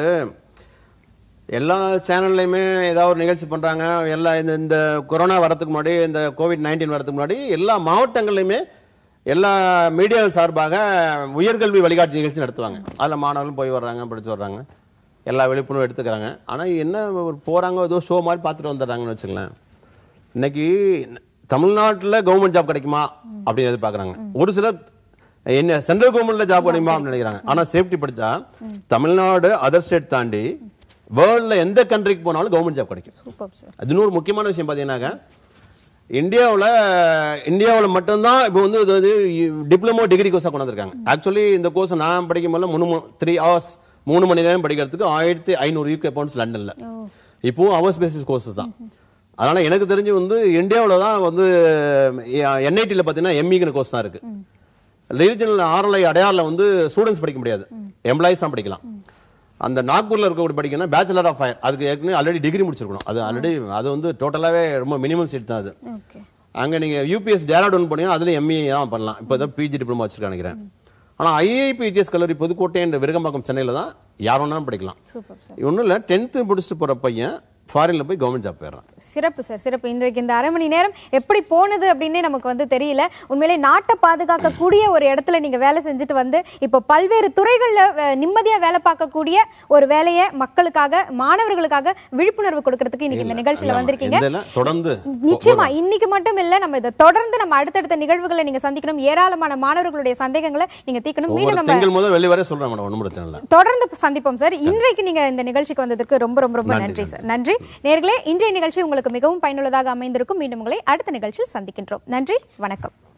Speaker 2: எல்லா சேனல்லையுமே ஏதாவது ஒரு நிகழ்ச்சி பண்றாங்க எல்லா இந்த இந்த கொரோனா வரதுக்கு முன்னாடி இந்த கோவிட் நைன்டீன் வரதுக்கு முன்னாடி எல்லா மாவட்டங்கள்லையுமே எல்லா மீடியாக்கள் சார்பாக உயர்கல்வி வழிகாட்டு நிகழ்ச்சி நடத்துவாங்க அதில் மாணவர்களும் போய் வர்றாங்க படிச்சு வர்றாங்க எல்லா விழிப்புணர்வும் எடுத்துக்கிறாங்க ஆனால் என்ன ஒரு போறாங்க ஏதோ ஷோ மாதிரி பார்த்துட்டு வந்துடுறாங்கன்னு வச்சுங்களேன் இன்னைக்கு தமிழ்நாட்டில் கவர்மெண்ட் ஜாப் கிடைக்குமா அப்படின்னு எதிர்பார்க்குறாங்க ஒரு சிலர் என்ன சென்ட்ரல் கவர்மெண்ட்ல ஜாப் கிடைக்குமா அப்படின்னு நினைக்கிறாங்க ஆனா சேஃப்டி படிச்சா தமிழ்நாடு அதர் ஸ்டேட் தாண்டி வேர்ல்ட்ல எந்த கண்ட்ரிக்கு போனாலும் கவர்மெண்ட் ஜாப் கிடைக்கும்
Speaker 1: சூப்பர் சார்
Speaker 2: அது இன்னொரு முக்கியமான விஷயம் பார்த்தீங்கன்னாக்க இந்தியாவில் இந்தியாவில் மட்டும்தான் இப்போ வந்து இது வந்து டிப்ளமோ டிகிரி கோர்ஸாக கொண்டு வந்திருக்காங்க ஆக்சுவலி இந்த கோர்ஸ் நான் படிக்கும் போது மூணு த்ரீ ஹவர்ஸ் மூணு மணி நேரம் படிக்கிறதுக்கு ஆயிரத்தி ஐநூறு யூகே பவுண்ட்ஸ் லண்டன்ல இப்போவும் ஹவர்ஸ் பேசிஸ் கோர்சஸ் தான் அதனால எனக்கு தெரிஞ்சு வந்து இந்தியாவில் தான் வந்து என்ஐடியில் பார்த்தீங்கன்னா எம்இங்கிற கோர்ஸ் தான் இருக்கு ரீஜனல் ஆர்எல்ஐ அடையாரில் வந்து ஸ்டூடெண்ட்ஸ் படிக்க முடியாது எம்ப்ளாயிஸ் தான் படிக்கலாம் அந்த நாக்பூர்ல இருக்கக்கூடிய படிக்கணும் பேச்சுலர் ஆஃப் ஃபயர் அதுக்கு ஏற்கனவே ஆல்ரெடி டிகிரி முடிச்சிருக்கணும் அது ஆல்ரெடி அது வந்து டோட்டலாவே ரொம்ப மினிமம் சீட் தான் அது
Speaker 1: ஓகே
Speaker 2: அங்க நீங்க யூபிஎஸ் டேராடூன் போனீங்கன்னா அதுல எம்இ தான் பண்ணலாம் இப்போ தான் பிஜி டிப்ளமா வச்சிருக்கேன் நினைக்கிறேன் ஆனா ஐஐபிடிஎஸ் கல்லூரி புதுக்கோட்டை என்ற விருகம்பாக்கம் சென்னையில தான் யார் வேணாலும் படிக்கலாம்
Speaker 1: சூப்பர் சார்
Speaker 2: ஒன்றும் இல்லை டென்த்து முடிச்சுட்டு போற பையன் ஃபாரின்ல போய் கவர்மெண்ட் ஜாப் போயிடுறான்
Speaker 1: சிறப்பு சார் சிறப்பு இன்றைக்கு இந்த அரை மணி நேரம் எப்படி போனது அப்படின்னே நமக்கு வந்து தெரியல உண்மையிலே நாட்டை பாதுகாக்கக்கூடிய ஒரு இடத்துல நீங்க வேலை செஞ்சுட்டு வந்து இப்போ பல்வேறு துறைகள்ல அஹ், நிம்மதியா வேலை பார்க்கக்கூடிய ஒரு வேலையை மக்களுக்காக மாணவர்களுக்காக விழிப்புணர்வு கொடுக்கறதுக்கு இன்னைக்கு இந்த நிகழ்ச்சியில வந்திருக்கீங்க
Speaker 2: இந்த தொடர்ந்து
Speaker 1: நிச்சயமா இன்னைக்கு மட்டும் இல்ல நம்ம இதை தொடர்ந்து நம்ம அடுத்தடுத்த நிகழ்வுகளை நீங்க சந்திக்கணும் ஏராளமான மாணவர்களுடைய சந்தேகங்களை நீங்க தீர்க்கணும் மீண்டும்
Speaker 2: ஒவ்வொரு
Speaker 1: நம்ம
Speaker 2: திங்கள் முதல் வெளி வரை சொல்றேன் மேடம் ஒன்றும் பிரச்சனை இல்லை
Speaker 1: தொடர்ந்து சந்திப்போம் சார் இன்றைக்கு நீங்க இந்த நிகழ்ச்சிக்கு வந்ததுக்கு ரொம்ப ரொம்ப ரொம்ப நன்றி சார் நன்றி நேர்களே இன்றைய நிகழ்ச்சி உங்களுக்கு மிகவும் பயனுள்ளதாக அமைந்திருக்கும் மீண்டும் உங்களை அடுத்த நிகழ்ச்சியில் சந்திக்கின்றோம் நன்றி வணக்கம்